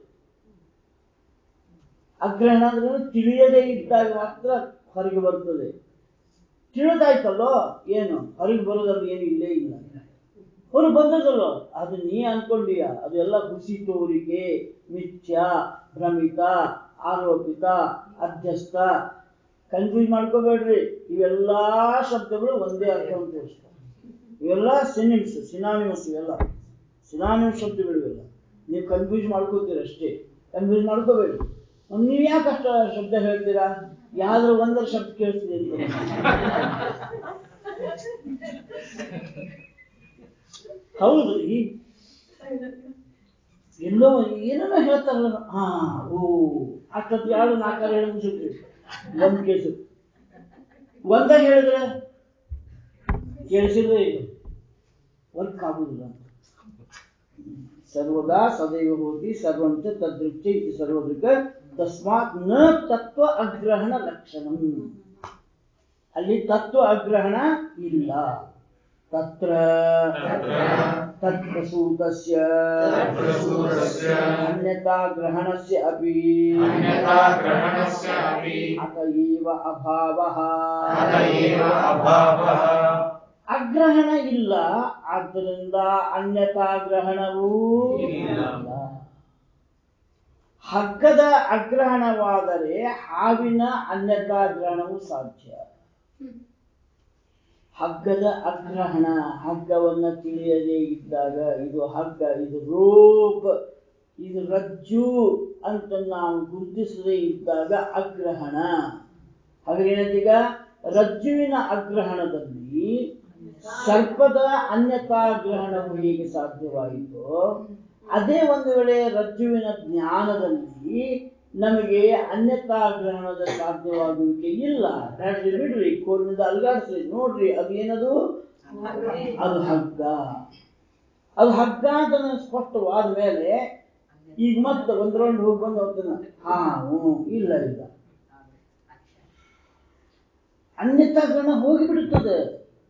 ಅಗ್ರಹಣ ಅಂದ್ರೆ ತಿಳಿಯದೇ ಇದ್ದಾಗ ಮಾತ್ರ ಹೊರಗೆ ಬರ್ತದೆ ತಿಳಿದಾಯ್ತಲ್ಲೋ ಏನು ಹೊರಗೆ ಬರೋದ್ರಲ್ಲಿ ಏನು ಇಲ್ಲೇ ಇಲ್ಲ ಹೊರಗೆ ಬಂದದಲ್ಲೋ ಅದು ನೀ ಅನ್ಕೊಂಡೀಯ ಅದೆಲ್ಲ ಹುಸಿ ತೋರಿಕೆ ಮಿಥ್ಯ ಭ್ರಮಿತ ಆರೋಪಿತ ಅಧ್ಯಸ್ಥ ಕನ್ಫ್ಯೂಸ್ ಮಾಡ್ಕೋಬೇಡ್ರಿ ಇವೆಲ್ಲಾ ಶಬ್ದಗಳು ಒಂದೇ ಅರ್ಥವನ್ನು ತೋರಿಸ್ತವೆ ಇವೆಲ್ಲ ಸಿನಿಮ್ಸ್ ಸಿನಾನಿಮಸ್ ಇವೆಲ್ಲ ಸಿನಾನಿಮಸ್ ಶಬ್ದಗಳು ಇವೆಲ್ಲ ನೀವು ಕನ್ಫ್ಯೂಸ್ ಮಾಡ್ಕೋತೀರ ಅಷ್ಟೇ ಕನ್ಫ್ಯೂಸ್ ಮಾಡ್ಕೋಬೇಡಿ ನೀವು ಯಾಕೆ ಅಷ್ಟ ಶಬ್ದ ಹೇಳ್ತೀರಾ ಯಾವ್ದಾದ್ರು ಒಂದರ ಶಬ್ದ ಕೇಳಿಸ್ತಿದೆ ಅಂತ ಹೌದು ಈ ಎಲ್ಲೋ ಏನೇನೋ ಹೇಳ್ತಾರಲ್ಲ ಹಾ ಓ ಅಷ್ಟೊತ್ತು ಎರಡು ನಾಲ್ಕಾರು ಹೇಳಿ ಮುಗಿಸಿದ್ರಿ ಒಂದ್ ಕೇಸು ಒಂದೇ ಹೇಳಿದ್ರೆ ಕೇಳಿಸಿದ್ರೆ ಇದು ವರ್ಕ್ ಆಗುದಿಲ್ಲ ಅಂತ ಸರ್ವದಾ ಸದೈವ ಹೋಗಿ ಸರ್ವಂಚ ತದೃಚ್ಛ ಇದು ಸರ್ವದೃಕ ತಸ್ಮಾತ್ ನ ತತ್ವ ಅಗ್ರಹಣ ಲಕ್ಷಣಂ ಅಲ್ಲಿ ತತ್ವ ಅಗ್ರಹಣ ಇಲ್ಲ ತತ್ರ ತತ್ರ ತತ್ಪ್ರಸೂತಸ್ಯ ತತ್ಪ್ರಸೂತಸ್ಯ ಅನ್ಯತಾ ಗ್ರಹಣಸ್ಯ ಅಪಿ ಅನ್ಯತಾ ಗ್ರಹಣಸ್ಯ ಅಪಿ ಅತ ಏವ ಅಭಾವಃ ಅತ ಏವ ಅಭಾವಃ ಅಗ್ರಹಣ ಇಲ್ಲ ಆದ್ದರಿಂದ ಅನ್ಯತಾ ಗ್ರಹಣವೂ ಇಲ್ಲ. ಇಲ್ಲ ಹಗ್ಗದ ಅಗ್ರಹಣವಾದರೆ ಹಾವಿನ ಅನ್ಯತಾ ಗ್ರಹಣವು ಸಾಧ್ಯ ಹಗ್ಗದ ಅಗ್ರಹಣ ಹಗ್ಗವನ್ನ ತಿಳಿಯದೇ ಇದ್ದಾಗ ಇದು ಹಗ್ಗ ಇದು ರೋಪ್ ಇದು ರಜ್ಜು ಅಂತ ನಾವು ಗುರುತಿಸದೇ ಇದ್ದಾಗ ಅಗ್ರಹಣ ಹಾಗೆ ಏನಂತೀಗ ರಜ್ಜುವಿನ ಅಗ್ರಹಣದಲ್ಲಿ ಸರ್ಪದ ಅನ್ಯತಾ ಗ್ರಹಣವು ಹೇಗೆ ಸಾಧ್ಯವಾಯಿತೋ ಅದೇ ಒಂದು ವೇಳೆ ರಜ್ಜುವಿನ ಜ್ಞಾನದಲ್ಲಿ ನಮಗೆ ಅನ್ಯತಾ ಗ್ರಹಣದ ಸಾಧ್ಯವಾಗುವಿಕೆ ಇಲ್ಲ ನಡ್ರಿ ಬಿಡ್ರಿ ಕೋಲಿನಿಂದ ಅಲ್ಗಾಡಿಸ್ರಿ ನೋಡ್ರಿ ಅದು ಏನದು ಅದು ಹಗ್ಗ ಅದು ಹಗ್ಗ ಅಂತ ನನಗೆ ಸ್ಪಷ್ಟವಾದ ಮೇಲೆ ಈಗ ಮತ್ತೆ ಒಂದ್ ರೌಂಡ್ ಹೋಗಿ ಬಂದು ಹೋಗ್ತಾನೆ ಹಾ ಹ್ಞೂ ಇಲ್ಲ ಇಲ್ಲ ಅನ್ಯತಾ ಗ್ರಹಣ ಹೋಗಿಬಿಡುತ್ತದೆ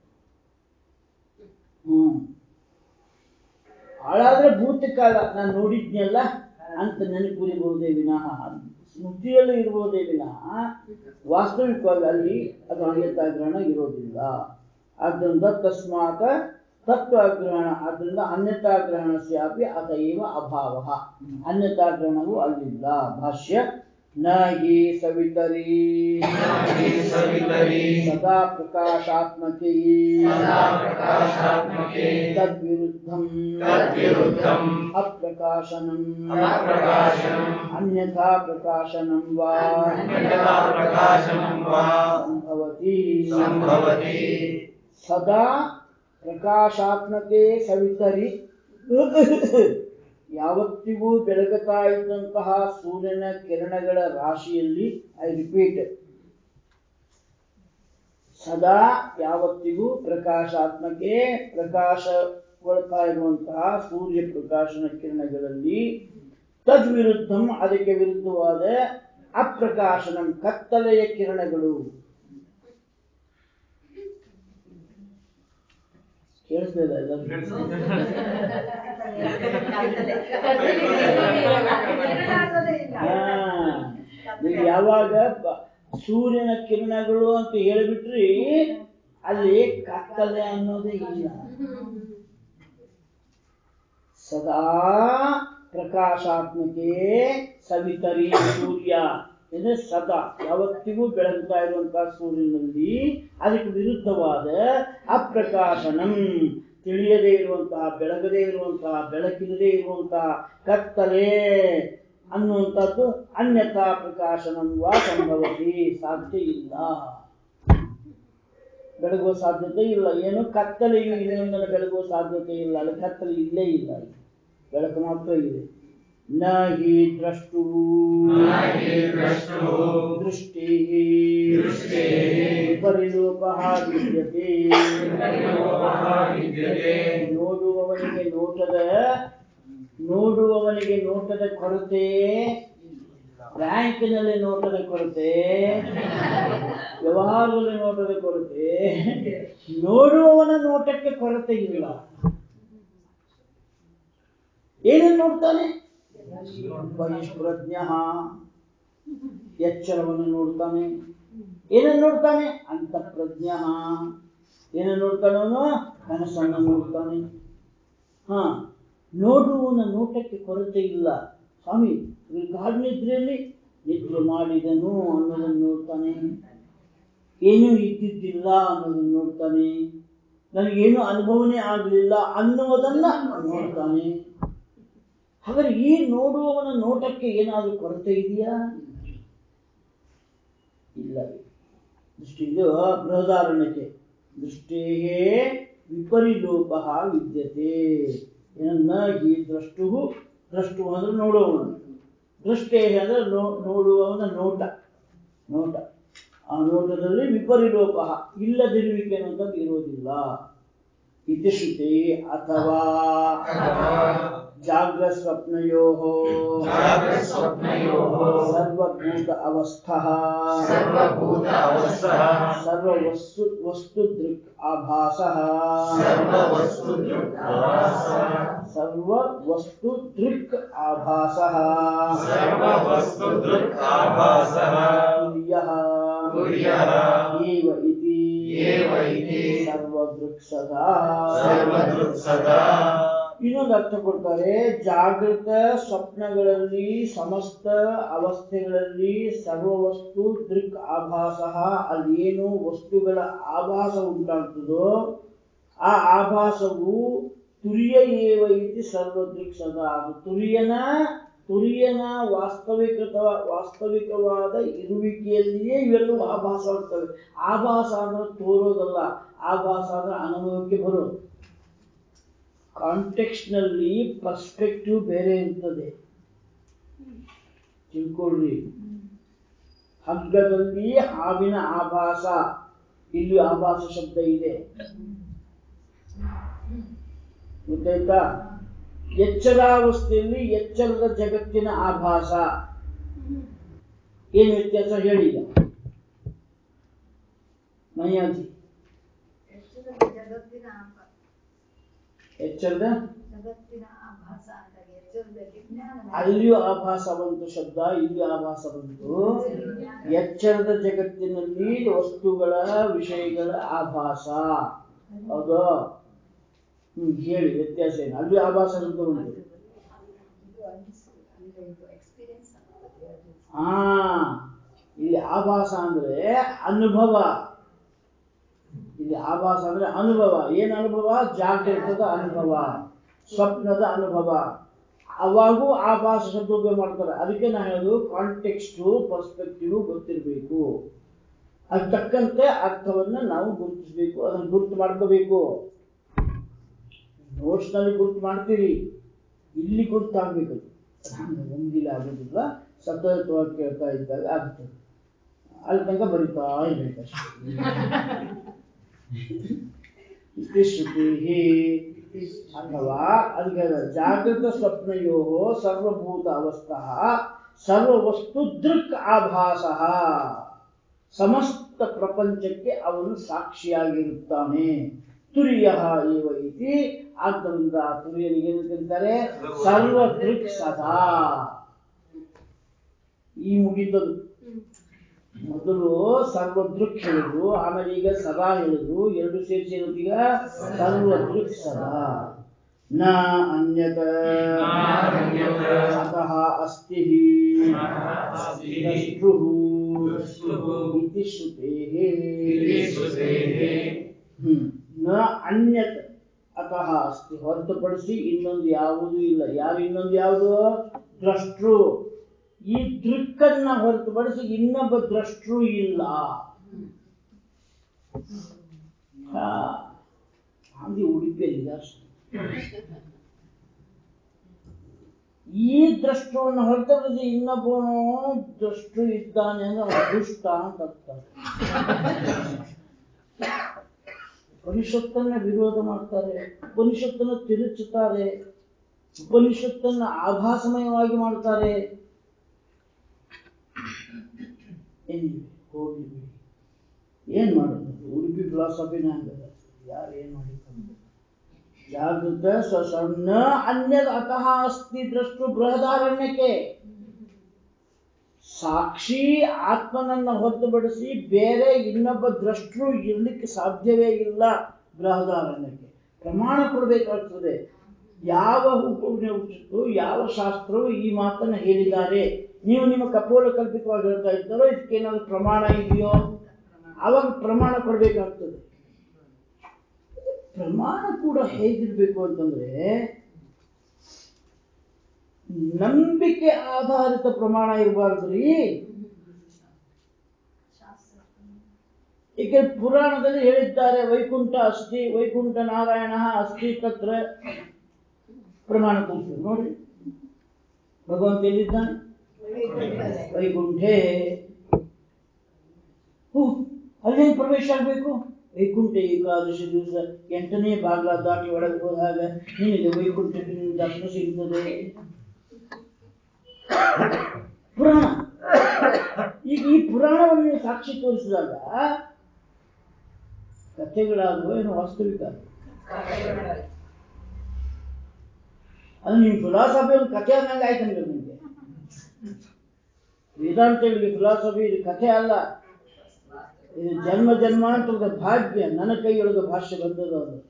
ಹ್ಮ್ ಹಾಳಾದ್ರೆ ಭೂತಕಾಲ ನಾನು ನೋಡಿದ್ನಲ್ಲ ಅಂತ ನೆನಪುರಿಬಹುದೇ ವಿನಃ ಸ್ಮೃತಿಯಲ್ಲಿ ಇರುವುದೇ ವಿನಃ ವಾಸ್ತವಿಕವಾಗಿ ಅಲ್ಲಿ ಅದು ಅನ್ಯತಾ ಗ್ರಹಣ ಇರೋದಿಲ್ಲ ಆದ್ದರಿಂದ ತಸ್ಮಾತ್ ತತ್ವ ಗ್ರಹಣ ಆದ್ದರಿಂದ ಅನ್ಯತಾ ಗ್ರಹಣಸ್ಯಾಪಿ ಅತ ಏವ ಅಭಾವ ಅನ್ಯತಾ ಗ್ರಹಣವು ಅಲ್ಲಿಲ್ಲ ಭಾಷ್ಯ ನ ಹಿ ಸವಿತರಿ ಹಿ ಸವಿತರಿ ಸದಾ ಪ್ರಕಾಶಾತ್ಮಕೇ ಸದಾ ಪ್ರಕಾಶಾತ್ಮಕೆ ತದ್ವಿರುದ್ಧಂ ತದ್ವಿರುದ್ಧಂ ಅಪ್ರಕಾಶನಂ ಅಪ್ರಕಾಶನಂ ಅನ್ಯಥಾ ಪ್ರಕಾಶನಂ ವಾ ಅನ್ಯಥಾ ಪ್ರಕಾಶನಂ ವಾ ಸಂಭವತಿ ಸಂಭವತಿ ಸದಾ ಪ್ರಕಾಶಾತ್ಮಕೆ ಸವಿತರಿ ಯಾವತ್ತಿಗೂ ಬೆಳಗುತ್ತಾ ಇದ್ದಂತಹ ಸೂರ್ಯನ ಕಿರಣಗಳ ರಾಶಿಯಲ್ಲಿ ಐ ರಿಪೀಟ್ ಸದಾ ಯಾವತ್ತಿಗೂ ಪ್ರಕಾಶಾತ್ಮಕೆ ಪ್ರಕಾಶಗೊಳ್ತಾ ಇರುವಂತಹ ಸೂರ್ಯ ಪ್ರಕಾಶನ ಕಿರಣಗಳಲ್ಲಿ ತದ್ವಿರುದ್ಧಂ ಅದಕ್ಕೆ ವಿರುದ್ಧವಾದ ಅಪ್ರಕಾಶನಂ ಕತ್ತಲೆಯ ಕಿರಣಗಳು ಕೇಳಿಸ್ತಿದೆ ಎಲ್ಲರಿಗೂ? ಹಾ ನೀವು ಯಾವಾಗ ಬ- ಸೂರ್ಯನ ಕಿರಣಗಳು ಅಂತ ಹೇಳಿಬಿಟ್ರಿ ಅಲ್ಲಿ ಕತ್ತಲೆ ಅನ್ನೋದೇ ಇಲ್ಲ ಸದಾ ಪ್ರಕಾಶಾತ್ಮಕೆ ಸವಿತರಿ ಸೂರ್ಯ ಅಂದ್ರೆ ಸದಾ ಯಾವತ್ತಿಗೂ ಬೆಳಗುತ್ತಾ ಇರುವಂತಹ ಸೂರ್ಯನಲ್ಲಿ ಅದಕ್ಕೆ ವಿರುದ್ಧವಾದ ಅಪ್ರಕಾಶನಂ ತಿಳಿಯದೇ ಇರುವಂತಹ ಬೆಳಗದೇ ಇರುವಂತಹ ಬೆಳಕಿಲ್ಲದೆ ಇರುವಂತಹ ಕತ್ತಲೆ ಅನ್ನುವಂಥದ್ದು ಅನ್ಯಥಾ ಪ್ರಕಾಶನಂ ವಾ ಸಂಭವತಿ ಸಾಧ್ಯ ಇಲ್ಲ ಬೆಳಗುವ ಸಾಧ್ಯತೆ ಇಲ್ಲ ಏನು ಕತ್ತಲೆಯು ಇನ್ನೊಂದನ್ನು ಬೆಳಗುವ ಸಾಧ್ಯತೆ ಇಲ್ಲ ಅಲ್ಲಿ ಕತ್ತಲೆ ಇಲ್ಲೇ ಇಲ್ಲ ಅಲ್ಲಿ. ಬೆಳಕು ಮಾತ್ರ ಇದೆ ನ ಹಿ ದ್ರಷ್ಟು ನ ಹಿ ದ್ರಷ್ಟುಃ ದೃಷ್ಟಿಃ ದೃಷ್ಟೇಃ ವಿಪರಿಲೋಪಃ ವಿದ್ಯತೆ ವಿಪರಿಲೋಪಃ ವಿದ್ಯತೆ ನೋಡುವವನಿಗೆ ನೋಟದ ನೋಡುವವನಿಗೆ ನೋಟದ ಕೊರತೆ ಬ್ಯಾಂಕಿನಲ್ಲಿ ನೋಟದ ಕೊರತೆ ವ್ಯವಹಾರದಲ್ಲಿ ನೋಟದ ಕೊರತೆ ನೋಡುವವನ ನೋಟಕ್ಕೆ ಕೊರತೆ ಇಲ್ಲ ಏನನ್ನು ನೋಡ್ತಾನೆ ಬಹಿಷ್ಪ್ರಜ್ಞ ಎಚ್ಚರವನ್ನು ನೋಡ್ತಾನೆ ಏನನ್ನು ನೋಡ್ತಾನೆ ಅಂತಃಪ್ರಜ್ಞ ಏನನ್ನು ನೋಡ್ತಾನೆ ಅವನು ಕನಸನ್ನು ನೋಡ್ತಾನೆ ಹಾ ನೋಡುವವನ ನೋಟಕ್ಕೆ ಕೊರತೆ ಇಲ್ಲ ಸ್ವಾಮಿ ಈ ಗಾಢ ನಿದ್ರೆಯಲ್ಲಿ ನಿದ್ರೆ ಮಾಡಿದನು ಅನ್ನೋದನ್ನು ನೋಡ್ತಾನೆ ಏನೂ ಇದ್ದಿದ್ದಿಲ್ಲ ಅನ್ನೋದನ್ನು ನೋಡ್ತಾನೆ ನನಗೇನು ಅನುಭವನೇ ಆಗಲಿಲ್ಲ ಅನ್ನುವುದನ್ನ ನೋಡ್ತಾನೆ ಹಾಗಾದ್ರೆ ಈ ನೋಡುವವನ ನೋಟಕ್ಕೆ ಏನಾದರೂ ಕೊರತೆ ಇದೆಯಾ ಇಲ್ಲ ದೃಷ್ಟಿ ಇದು ಬೃಹದಾರಣ್ಯಕ್ಕೆ ದೃಷ್ಟೇಹೇ ವಿಪರಿಲೋಪ ವಿದ್ಯತೆ ಏನನ್ನ ಹಿ ದ್ರಷ್ಟು ದ್ರಷ್ಟು ಅಂದ್ರೆ ನೋಡುವವನು ದೃಷ್ಟೇ ಅಂದ್ರೆ ನೋ ನೋಡುವವನ ನೋಟ ನೋಟ ಆ ನೋಟದಲ್ಲಿ ವಿಪರಿಲೋಪ ಇಲ್ಲದಿರುವಿಕೆ ಅನ್ನೋದು ಇರೋದಿಲ್ಲ ಇತಿ ಶ್ರುತಿ ಅಥವಾ ಅಥವಾ ಜಾಗ್ರ ಸ್ವಪ್ನಯೋ ಜಾಗ್ರಸ್ವಪ್ನಯೋಃ ಸರ್ವಭೂತ ಅವಸ್ಥಃ ಸರ್ವಭೂತ ಅವಸ್ಥಃ ಸರ್ವವಸ್ತು ವಸ್ತು ದೃಕ್ ಆಭಾಸಃ ಸರ್ವವಸ್ತುದೃಕ್ ಆಭಾಸಃ ಸರ್ವ ವಸ್ತು ದೃಕ್ ಆಭಾಸಃ ಸರ್ವವಸ್ತುದೃಕ್ ಆಭಾಸಃ ತುರ್ಯಃ ತುರ್ಯಃ ಏವ ಇತಿ ಏವ ಇತಿ ಸರ್ವದೃಕ್ ಸದಾ ಸರ್ವದೃಕ್ ಸದಾ ಇನ್ನೊಂದು ಅರ್ಥ ಕೊಡ್ತಾರೆ ಜಾಗೃತ ಸ್ವಪ್ನಗಳಲ್ಲಿ ಸಮಸ್ತ ಅವಸ್ಥೆಗಳಲ್ಲಿ ಸರ್ವವಸ್ತು ದೃಕ್ ಆಭಾಸ ಅಲ್ಲಿ ಏನು ವಸ್ತುಗಳ ಆಭಾಸ ಉಂಟಾಗ್ತದೋ ಆ ಆಭಾಸವು ತುರಿಯ ಏವ ಇತಿ ಸರ್ವದೃಕ್ ಸದಾ ಅದು ತುರಿಯನ ತುರಿಯನ ವಾಸ್ತವಿಕತ ವಾಸ್ತವಿಕವಾದ ಇರುವಿಕೆಯಲ್ಲಿಯೇ ಇವೆಲ್ಲವೂ ಆಭಾಸವಾಗ್ತವೆ ಆಭಾಸ ಅಂದ್ರೆ ತೋರೋದಲ್ಲ ಆಭಾಸ ಅಂದ್ರೆ ಅನುಭವಕ್ಕೆ ಬರೋದು ಕಾಂಟೆಕ್ಸ್ಟ್ನಲ್ಲಿ ಪರ್ಸ್ಪೆಕ್ಟಿವ್ ಬೇರೆ ಇರ್ತದೆ ತಿಳ್ಕೊಳ್ರಿ ಹಗ್ಗದಲ್ಲಿ ಹಾವಿನ ಆಭಾಸ ಇಲ್ಲಿ ಆಭಾಸ ಶಬ್ದ ಇದೆ ಗೊತ್ತಾಯ್ತಾ ಎಚ್ಚರಾವಸ್ಥೆಯಲ್ಲಿ ಎಚ್ಚರದ ಜಗತ್ತಿನ ಆಭಾಸ ಏನು ವ್ಯತ್ಯಾಸ ಹೇಳಿ ಈಗ ಮೈಯಾಜಿ ಎಚ್ಚರದ ಜಗತ್ತಿನ ಆಭ- ಎಚ್ಚರದ ಜಗತ್ತಿನ ಆಭಾಸ ಅಂದಾಗ ಎಚ್ಚರದ ವಿಜ್ಞಾನ ಅಲ್ಲಿಯೂ ಆಭಾಸ ಬಂತು ಶಬ್ದ ಇಲ್ಲಿ ಆಭಾಸ ಬಂತು ಎಚ್ಚರದ ಜಗತ್ತಿನಲ್ಲಿ ವಸ್ತುಗಳ ವಿಷಯಗಳ ಆಭಾಸ ಹೌದು ಹ್ಮ್ ಹೇಳಿ ವ್ಯತ್ಯಾಸ ಏನು ಅಲ್ಲಿ ಆಭಾಸ ಶಬ್ದ ಬಂತು ಇದು ಅನಿಸು ಅಂದ್ರೆ ಇದು ಎಕ್ಸ್ಪೀರಿಯನ್ಸ್ ಆಗ್ತದೆ ಅದು ಹಾ ಇಲ್ಲಿ ಆಭಾಸ ಅಂದ್ರೆ ಅನುಭವ ಇಲ್ಲಿ ಆಭಾಸ ಅಂದ್ರೆ ಅನುಭವ ಏನ್ ಅನುಭವ ಜಾಗೃತದ ಅನುಭವ ಸ್ವಪ್ನದ ಅನುಭವ ಅವಾಗೂ ಆಭಾಸ ಶಬ್ದ ಉಪಯೋಗ ಮಾಡ್ತಾರೆ ಅದಕ್ಕೆ ನಾ ಹೇಳೋದು ಕಾಂಟೆಕ್ಸ್ಟು ಪರ್ಸ್ಪೆಕ್ಟಿವ್ ಗೊತ್ತಿರಬೇಕು ಅದ್ ತಕ್ಕಂತೆ ಅರ್ಥವನ್ನ ನಾವು ಗುರುತಿಸಬೇಕು ಅದನ್ನ ಗುರುತು ಮಾಡ್ಕೋಬೇಕು ನೋಟ್ಸ್ ನಲ್ಲಿ ಗುರುತು ಮಾಡ್ತೀರಿ ಇಲ್ಲಿ ಗುರುತಾಗ್ಬೇಕು ಅದು ಒಮ್ಗಿಲೆ ಆಗೋದಿಲ್ಲ ಸತತವಾಗಿ ಕೇಳ್ತಾ ಇದ್ದಾಗ ಆಗ್ತದೆ ಅಲ್ಲಿ ತನಕ ಬರಿತಾ ಇರ್ಬೇಕಷ್ಟೇ ಇತಿ ಶ್ರುತಿ ಅಥವಾ ಅದಕ್ಕೆ ಜಾಗೃತ ಸ್ವಪ್ನಯೋ ಸರ್ವಭೂತ ಅವಸ್ಥಃ ಸರ್ವವಸ್ತು ದೃಕ್ ಆಭಾಸ ಸಮಸ್ತ ಪ್ರಪಂಚಕ್ಕೆ ಅವನು ಸಾಕ್ಷಿಯಾಗಿರುತ್ತಾನೆ ತುರಿಯ ಇವ ಇತಿ ಆದ್ದರಿಂದ ಆ ತುರಿಯನಿಗೆ ಏನು ತಿಂತಾರೆ ಸರ್ವ ದೃಕ್ ಸದಾ ಈ ಮುಗಿದದು ಮೊದಲು ಸರ್ವದೃಕ್ ಹೇಳಿದ್ರು ಆಮೇಲೆ ಈಗ ಸದಾ ಹೇಳಿದ್ರು ಎರಡು ಸೇರಿಸಿ ಈಗ ಸರ್ವದೃಕ್ ಸದಾ ನ ಅನ್ಯತ ನಾನ್ಯತ ಅತಃ ಅಸ್ತಿ ಅಸ್ತಿ ದ್ರಷ್ಟುಃ ದ್ರಷ್ಟುಃ ಇತಿ ಶ್ರುತೇಃ ಇತಿ ಶ್ರುತೇಃ ಹ್ಮ್. ನ ಅನ್ಯತ್ ಅತಃ ಹೊರತುಪಡಿಸಿ ಇನ್ನೊಂದು ಯಾವುದೂ ಇಲ್ಲ ಯಾರು ಇನ್ನೊಂದು ಯಾವುದು ದ್ರಷ್ಟೃ ಈ ದೃಕ್ಕನ್ನ ಹೊರತುಪಡಿಸಿ ಇನ್ನೊಬ್ಬ ದ್ರಷ್ಟೃ ಇಲ್ಲ ಹಾ ಅಂದಿ ಉಡುಪಿಯಲ್ಲಿ ಅಷ್ಟೇ ಈ ದೃಷ್ಟವನ್ನು ಹೊರತುಪಡಿಸಿ ಇನ್ನೊಬ್ಬನು ದೃಷ್ಟು ಇದ್ದಾನೆ ಅಂದ್ರೆ ಅವನು ದುಷ್ಟ ಅಂತ ಅರ್ಥ ಉಪನಿಷತ್ತನ್ನ ವಿರೋಧ ಮಾಡ್ತಾರೆ ಉಪನಿಷತ್ತನ್ನು ತಿರುಚುತ್ತಾರೆ ಉಪನಿಷತ್ತನ್ನ ಆಭಾಸಮಯವಾಗಿ ಮಾಡ್ತಾರೆ ಏನಿವೆ ಹೋಗ್ಲಿ ಬಿಡಿ ಏನ್ ಮಾಡೋದು ಉಡುಪಿ ಫಿಲಾಸಫಿನ ಹಂಗದ ಯಾರು ಏನ್ ಮಾಡಿಕೊಂಡು ಜಾಗೃತ ಸ್ವಸಣ್ಣ ಅನ್ಯದ ಅತಃ ಅಸ್ತಿ ದ್ರಷ್ಟು ಬೃಹದಾರಣ್ಯಕ್ಕೆ ಸಾಕ್ಷಿ ಆತ್ಮನನ್ನ ಹೊರತುಪಡಿಸಿ ಬೇರೆ ಇನ್ನೊಬ್ಬ ದ್ರಷ್ಟರು ಇರ್ಲಿಕ್ಕೆ ಸಾಧ್ಯವೇ ಇಲ್ಲ ಬೃಹದಾರಣ್ಯಕ್ಕೆ ಪ್ರಮಾಣ ಕೊಡಬೇಕಾಗ್ತದೆ ಯಾವ ಉಪನಿಷತ್ತು ಯಾವ ಶಾಸ್ತ್ರವು ಈ ಮಾತನ್ನ ಹೇಳಿದ್ದಾರೆ ನೀವು ನಿಮ್ಮ ಕಪೋಲ ಕಲ್ಪಿತವಾಗಿ ಹೇಳ್ತಾ ಇದ್ದಾರೋ ಇದಕ್ಕೇನಾದ್ರು ಪ್ರಮಾಣ ಇದೆಯೋ ಅವಾಗ ಪ್ರಮಾಣ ಕೊಡಬೇಕಾಗ್ತದೆ ಪ್ರಮಾಣ ಕೂಡ ಹೇಗಿರ್ಬೇಕು ಅಂತಂದ್ರೆ ನಂಬಿಕೆ ಆಧಾರಿತ ಪ್ರಮಾಣ ಇರಬಾರ್ದ್ರಿ ಈಗ ಪುರಾಣದಲ್ಲಿ ಹೇಳಿದ್ದಾರೆ ವೈಕುಂಠ ಅಸ್ತಿ ವೈಕುಂಠ ನಾರಾಯಣ ಅಸ್ತಿ ತತ್ರ ಪ್ರಮಾಣ ತೋರಿಸ್ತಾರೆ ನೋಡಿ ಭಗವಂತ ಎಲ್ಲಿದ್ದಾನೆ ವೈಕುಂಠೆ ಹೂ ಅಲ್ಲೇನು ಪ್ರವೇಶ ಆಗಬೇಕು ವೈಕುಂಠ ಏಕಾದಶಿ ದಿವಸ ಎಂಟನೇ ಬಾಗ್ಲ ದಾಟಿ ಒಳಗೆ ಹೋದಾಗ ನಿನಗೆ ವೈಕುಂಠಕ್ಕೆ ನಿನ್ನ ದರ್ಶನ ಸಿಗುತ್ತದೆ ಪುರಾಣ ಈಗ ಈ ಪುರಾಣವನ್ನು ನೀವು ಸಾಕ್ಷಿ ತೋರಿಸಿದಾಗ ಕಥೆಗಳಾಗುವ ಏನು ವಾಸ್ತವಿಕ ಅದು ನಿಮ್ಮ ಫಿಲಾಸಫಿ ಒಂದು ಕಥೆ ಅನ್ನಂಗೆ ಆಯ್ತು ನಿಮಗೆ ನಿಮಗೆ ವೇದಾಂತಗಳಿಗೆ ಫಿಲಾಸಫಿ ಇದು ಕಥೆ ಅಲ್ಲ ಇದು ಜನ್ಮ ಜನ್ಮಾಂತರದ ಭಾಗ್ಯ ನನ್ನ ಕೈಯೊಳಗೆ ಭಾಷ್ಯ ಬಂದದ ಅದು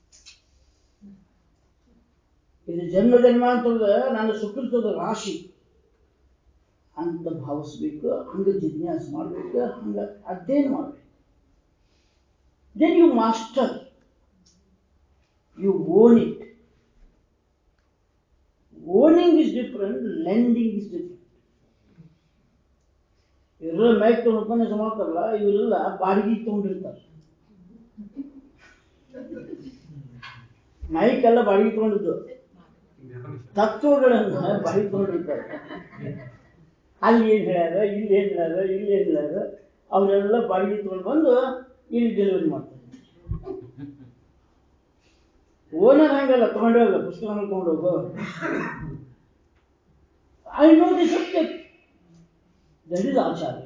ಇದು ಜನ್ಮ ಜನ್ಮಾಂತರದ ನನ್ನ ಸುಕೃತದ ರಾಶಿ ಅಂತ ಭಾವಿಸ್ಬೇಕು ಹಂಗ ಜಿಜ್ಞಾಸ ಮಾಡ್ಬೇಕು ಹಂಗ ಅಧ್ಯಯನ ಮಾಡ್ಬೇಕು then you master you own it owning is different lending is different ಇವರೆಲ್ಲ ಮೈಕ್ ತಗೊಂಡು ಉಪನ್ಯಾಸ ಮಾಡ್ತಾರಲ್ಲ ಇವರೆಲ್ಲ ಬಾಡಿಗೆ ತಗೊಂಡಿರ್ತಾರೆ ಮೈಕ್ ಎಲ್ಲ ಬಾಡಿಗೆ ತಗೊಂಡಿದ್ದು ತತ್ವಗಳನ್ನ ಬಾಡಿಗೆ ತಗೊಂಡಿರ್ತಾರೆ ಅಲ್ಲಿ ಏನ್ ಹೇಳ್ಯಾರ ಇಲ್ಲಿ ಏನ್ ಹೇಳ್ಯಾರ ಇಲ್ಲಿ ಏನ್ ಹೇಳ್ಯಾರ ಅವರೆಲ್ಲ ಬಾಡಿಗೆ ತಗೊಂಡು ಬಂದು ಇಲ್ಲಿ ಡೆಲಿವರಿ ಮಾಡ್ತಾರೆ ಓನರ್ ಹಂಗಲ್ಲ ತಗೊಂಡೋಗ ಪುಸ್ತಕ ತಗೊಂಡೋಗು I know the subject that is ಆಚಾರ್ಯ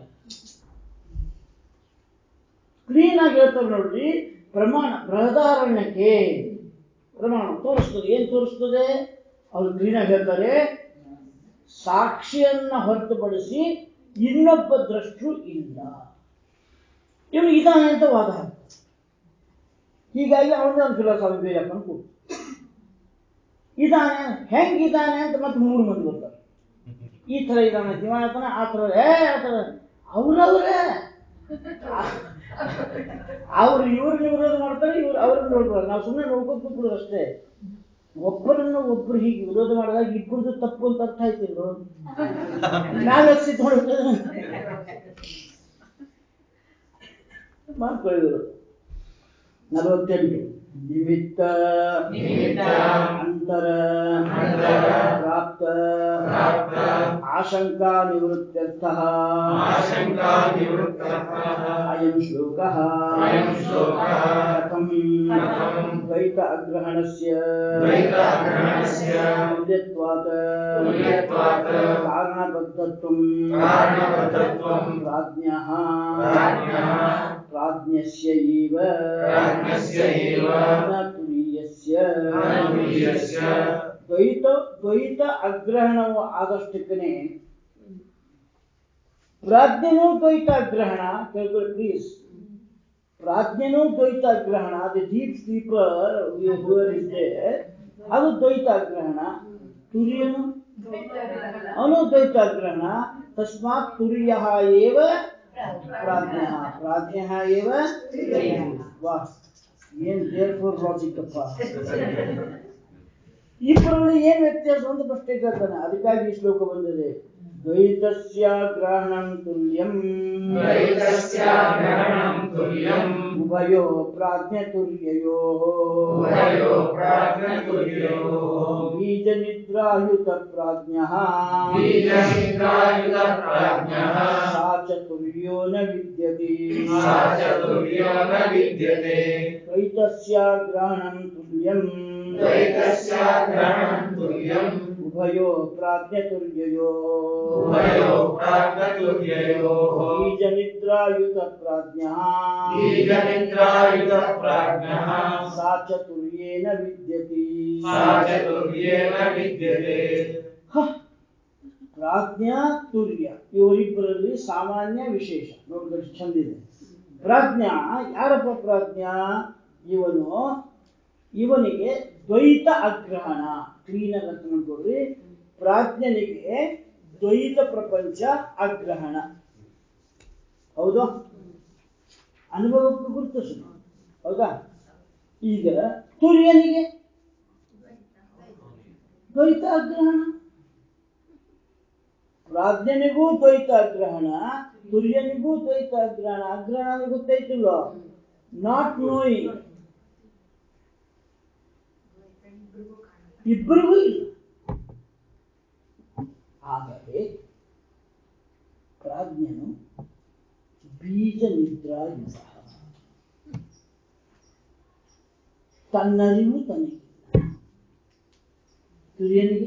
ಕ್ಲೀನ್ ಆಗಿ ಹೇಳ್ತಾರೆ ನೋಡ್ರಿ ಪ್ರಮಾಣ ಬೃಹದಾರಣ್ಯಕ್ಕೆ ಪ್ರಮಾಣ ತೋರಿಸ್ತದೆ ಏನ್ ತೋರಿಸ್ತದೆ ಅವ್ರು ಕ್ಲೀನ್ ಆಗಿ ಹೇಳ್ತಾರೆ ಸಾಕ್ಷಿಯನ್ನ ಹೊರತುಪಡಿಸಿ ಇನ್ನೊಬ್ಬ ದ್ರಷ್ಟು ಇಲ್ಲ ಇವನು ಇದಾನೆ ಅಂತ ವಾದ ಹಾಕ್ತಾರೆ ಹೀಗಾಗಿ ಅವನದೇ ಒಂದು ಫಿಲಾಸಫಿ ಬೇರೆ ಹಾಕೊಂಡು ಕೂತು ಇದಾನೆ ಹೆಂಗಿದಾನೆ ಅಂತ ಮತ್ತೆ ಮೂರು ಮಂದಿ ಬರ್ತಾರೆ ಈ ತರ ಇದಾನೆ ದಿವ ಹೇಳ್ತಾನೆ ಆ ತರ ಏ ಆ ತರ ಅವ್ರವ್ರೇ ಅವ್ರು ಇವ್ರನ್ನ ವಿರೋಧ ಮಾಡ್ತಾರೆ ಇವ್ರು ಅವ್ರನ್ನ ನೋಡ್ತಾರೆ ನಾವು ಸುಮ್ಮನೆ ನೋಡ್ಕೊಂಡು ಕೂತ್ಕೊಳ್ಳೋದು ಅಷ್ಟೇ ಒಬ್ಬರನ್ನ ಒಬ್ರು ಹೀಗೆ ವಿರೋಧ ಮಾಡಿದಾಗ ಇಬ್ಬರದು ತಪ್ಪು ಅಂತ ಅರ್ಥ ಆಯ್ತಿಲ್ಲ ನಾಲ್ಕು ಲಕ್ಷ ಮಾಡ್ಕೊಳ್ಳಿದ್ರು ನಲವತ್ತೆಂಟು ನಿಮಿತ್ತ ನಿಮಿತ್ತ ಅಂತರ ಅಂತರ ಪ್ರಾಪ್ತ ಪ್ರಾಪ್ತ ಆಶಂಕಾ ನಿವೃತ್ತ್ಯರ್ಥ ಆಶಂಕಾ ನಿವೃತ್ತಃ ಅಯಂ ಶ್ಲೋಕಃ ಅಯಂ ಶ್ಲೋಕಃ ಕಥಂ ಕಥಂ ದ್ವೈತ ಅಗ್ರಹಣಸ್ಯ ದ್ವೈತ ಅಗ್ರಹಣಸ್ಯ ತುಲ್ಯತ್ವಾತ್ ತುಲ್ಯತ್ವಾತ್ ಕಾರಣಬದ್ಧತ್ವಂ ಕಾರಣಬದ್ಧತ್ವಂ ಪ್ರಾಜ್ಞಃ ಪ್ರಾಜ್ಞಃ ಪ್ರಾಜ್ಞಸ್ಯ ಇವ ಪ್ರಾಜ್ಞಸ್ಯ ಇವ ನ ತುರೀಯಸ್ಯ ನ ತುರೀಯಸ್ಯ ದ್ವೈತ ದ್ವೈತ ಅಗ್ರಹಣವು ಆದಷ್ಟಕ್ಕನೆ ಪ್ರಾಜ್ಞನೂ ದ್ವೈತ ಅಗ್ರಹಣ ಕೇಳ್ಕೊಳ್ಳಿ ಪ್ಲೀಸ್ ಪ್ರಾಜ್ಞನೂ ದ್ವೈತ ಅಗ್ರಹಣ the deep sleeper whoever is ಅದು ದ್ವೈತ ಅಗ್ರಹಣ ತುರಿಯನು ಅವನು ದ್ವೈತ ಅಗ್ರಹಣ ತಸ್ಮಾತ್ ತುರಿಯ ಏವ ಪ್ರಾಜ್ಞ ಪ್ರಾಜ್ಞ ಏವ ವಾಹ್ ಏನ್ ದೇರ್ ಫೋರ್ ಲಾಜಿಕ್ ಅಪ್ಪ ಇಬ್ಬರಲ್ಲಿ ಏನ್ ವ್ಯತ್ಯಾಸ ಅಂತ ಪ್ರಶ್ನೆ ಕೇಳ್ತಾನೆ ಅದಕ್ಕಾಗಿ ಈ ಶ್ಲೋಕ ಬಂದಿದೆ ದ್ವೈತಸ್ಯ ಗ್ರಹಣಂ ತುಲ್ಯಂ ದ್ವೈತಸ್ಯ ಗ್ರಹಣಂ ತುಲ್ಯಂ ಉಭಯೋ ಪ್ರಾಜ್ಞತುಲ್ಯಯೋ ಉಭಯೋ ಪ್ರಾಜ್ಞತುಲ್ಯಯೋಃ ಬೀಜ ನಿದ್ರಾಯುತ ಪ್ರಾಜ್ಞಃ ಬೀಜನಿದ್ರಾಯುತ ಪ್ರಾಜ್ಞಃ ಸಾ ಚತುರ್ಯೋ ನ ವಿದ್ಯತೆ ಸಾ ಚತುರ್ಯೋ ನ ವಿದ್ಯತೆ ದ್ವೈತಸ್ಯ ಗ್ರಹಣಂ ತುಲ್ಯಂ ದ್ವೈತಸ್ಯ ಗ್ರಹಣಂ ತುಲ್ಯಂ ಉಭಯೋ ಪ್ರಾಜ್ಞತುಲ್ಯಯೋ ಉಭಯೋ ಪ್ರಾಜ್ಞತುಲ್ಯಯೋಃ ಬೀಜ ನಿದ್ರಾಯುತ ಪ್ರಾಜ್ಞಃ ಬೀಜನಿದ್ರಾಯುತ ಪ್ರಾಜ್ಞಃ ಸಾ ಚತುರ್ಯೇನ ವಿದ್ಯತೆ ಸಾ ಚತುರ್ಯೇನ ವಿದ್ಯತೆ ಹ. ಪ್ರಾಜ್ಞಾ ತುರ್ಯ ಇವರಿಬ್ಬರಲ್ಲಿ ಸಾಮಾನ್ಯ ವಿಶೇಷ ನೋಡ್ಕೊಂಡು ಚಂದಿದೆ ಪ್ರಾಜ್ಞಾ ಯಾರಪ್ಪ ಪ್ರಾಜ್ಞಾ ಇವನು ಇವನಿಗೆ ದ್ವೈತ ಅಗ್ರಹಣ ಕ್ಲೀನಾಗಿ ಅರ್ಥ ಮಾಡ್ಕೊಡ್ರಿ ಪ್ರಾಜ್ಞನಿಗೆ ದ್ವೈತ ಪ್ರಪಂಚ ಅಗ್ರಹಣ ಹೌದು ಅನುಭವಕ್ಕೆ ಗುರುತಿಸ ಹೌದಾ ಈಗ ತುರ್ಯನಿಗೆ ದ್ವೈತ ಅಗ್ರಹಣ ಪ್ರಾಜ್ಞನಿಗೂ ದ್ವೈತ ಅಗ್ರಹಣ ತುರ್ಯನಿಗೂ ದ್ವೈತ ಅಗ್ರಹಣ ಅಗ್ರಹಣ ಅಂದ್ರೆ ಗೊತ್ತೈತಿಲ್ವ ನಾಟ್ ನೋಯಿಂಗ್ ಇಬ್ಬರಿಗೂ ಇಲ್ಲ ಆದರೆ ಪ್ರಾಜ್ಞನು ಬೀಜ ನಿದ್ರಾಯುತ ತನ್ನರಿವು ತನಗೆ ತುರ್ಯನಿಗೆ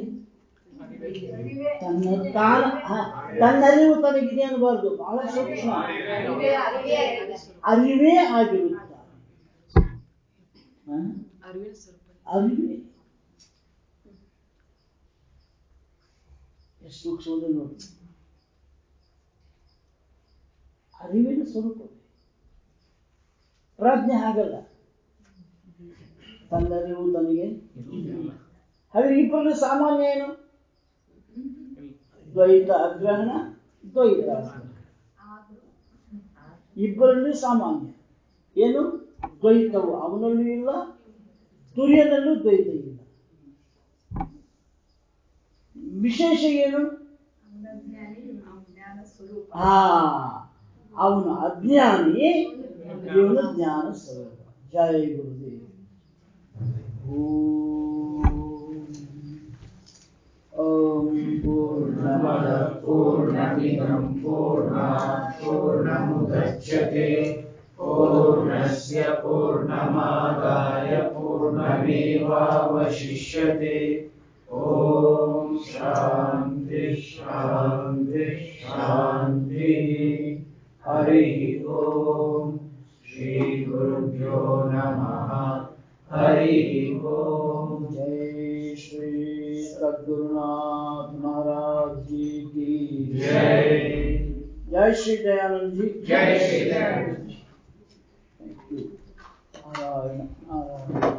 ತನ್ನ ತಾನ ಹ, ತನ್ನರಿವು ತನಗಿದೆ ಅನ್ನಬಾರ್ದು ಬಹಳ ಸೂಕ್ಷ್ಮ ಅರಿವೇ ಆಗಿರುತ್ತಾರೆ ಹ? ಅರಿವೇ ಎಷ್ಟು ಸೂಕ್ಷ್ಮದ ನೋಡಿ ಅರಿವಿನ ಸ್ವರೂಪ ಪ್ರಾಜ್ಞೆ ಹಾಗಲ್ಲ ತನ್ನರಿವು ತನಗೆ ಹಾಗೆ ಇಬ್ಬರಲ್ಲಿ ಸಾಮಾನ್ಯ ಏನು ದ್ವೈತ ಅಗ್ರಹಣ ದ್ವೈತ ಅಗ್ರಹಣ ಇಬ್ಬರಲ್ಲಿ ಸಾಮಾನ್ಯ ಏನು ದ್ವೈತವು ಅವನಲ್ಲೂ ಇಲ್ಲ ತುರ್ಯನಲ್ಲೂ ದ್ವೈತ ಇಲ್ಲ ವಿಶೇಷ ಏನು ಹಾ ಅವನು ಅಜ್ಞಾನಿ ಇವನು ಜ್ಞಾನ ಸ್ವರೂಪ ಜಯ ಗುರುದೇವ್ ಓಂ पूर्णमद पूर्णमिदं पूर्णात् पूर्णमुदच्यते पूर्णस्य पूर्णमादाय पूर्णमेवावशिष्यते ॐ शान्ति शान्ति शान्तिः हरिः ॐ श्रीगुरुभ्यो नमः हरिः ॐ जय श्री सद्गुरुनाथ महाराज जी की जय जय श्री दयानंद जी जय श्री दयानंद थैंक यू नारायण नारायण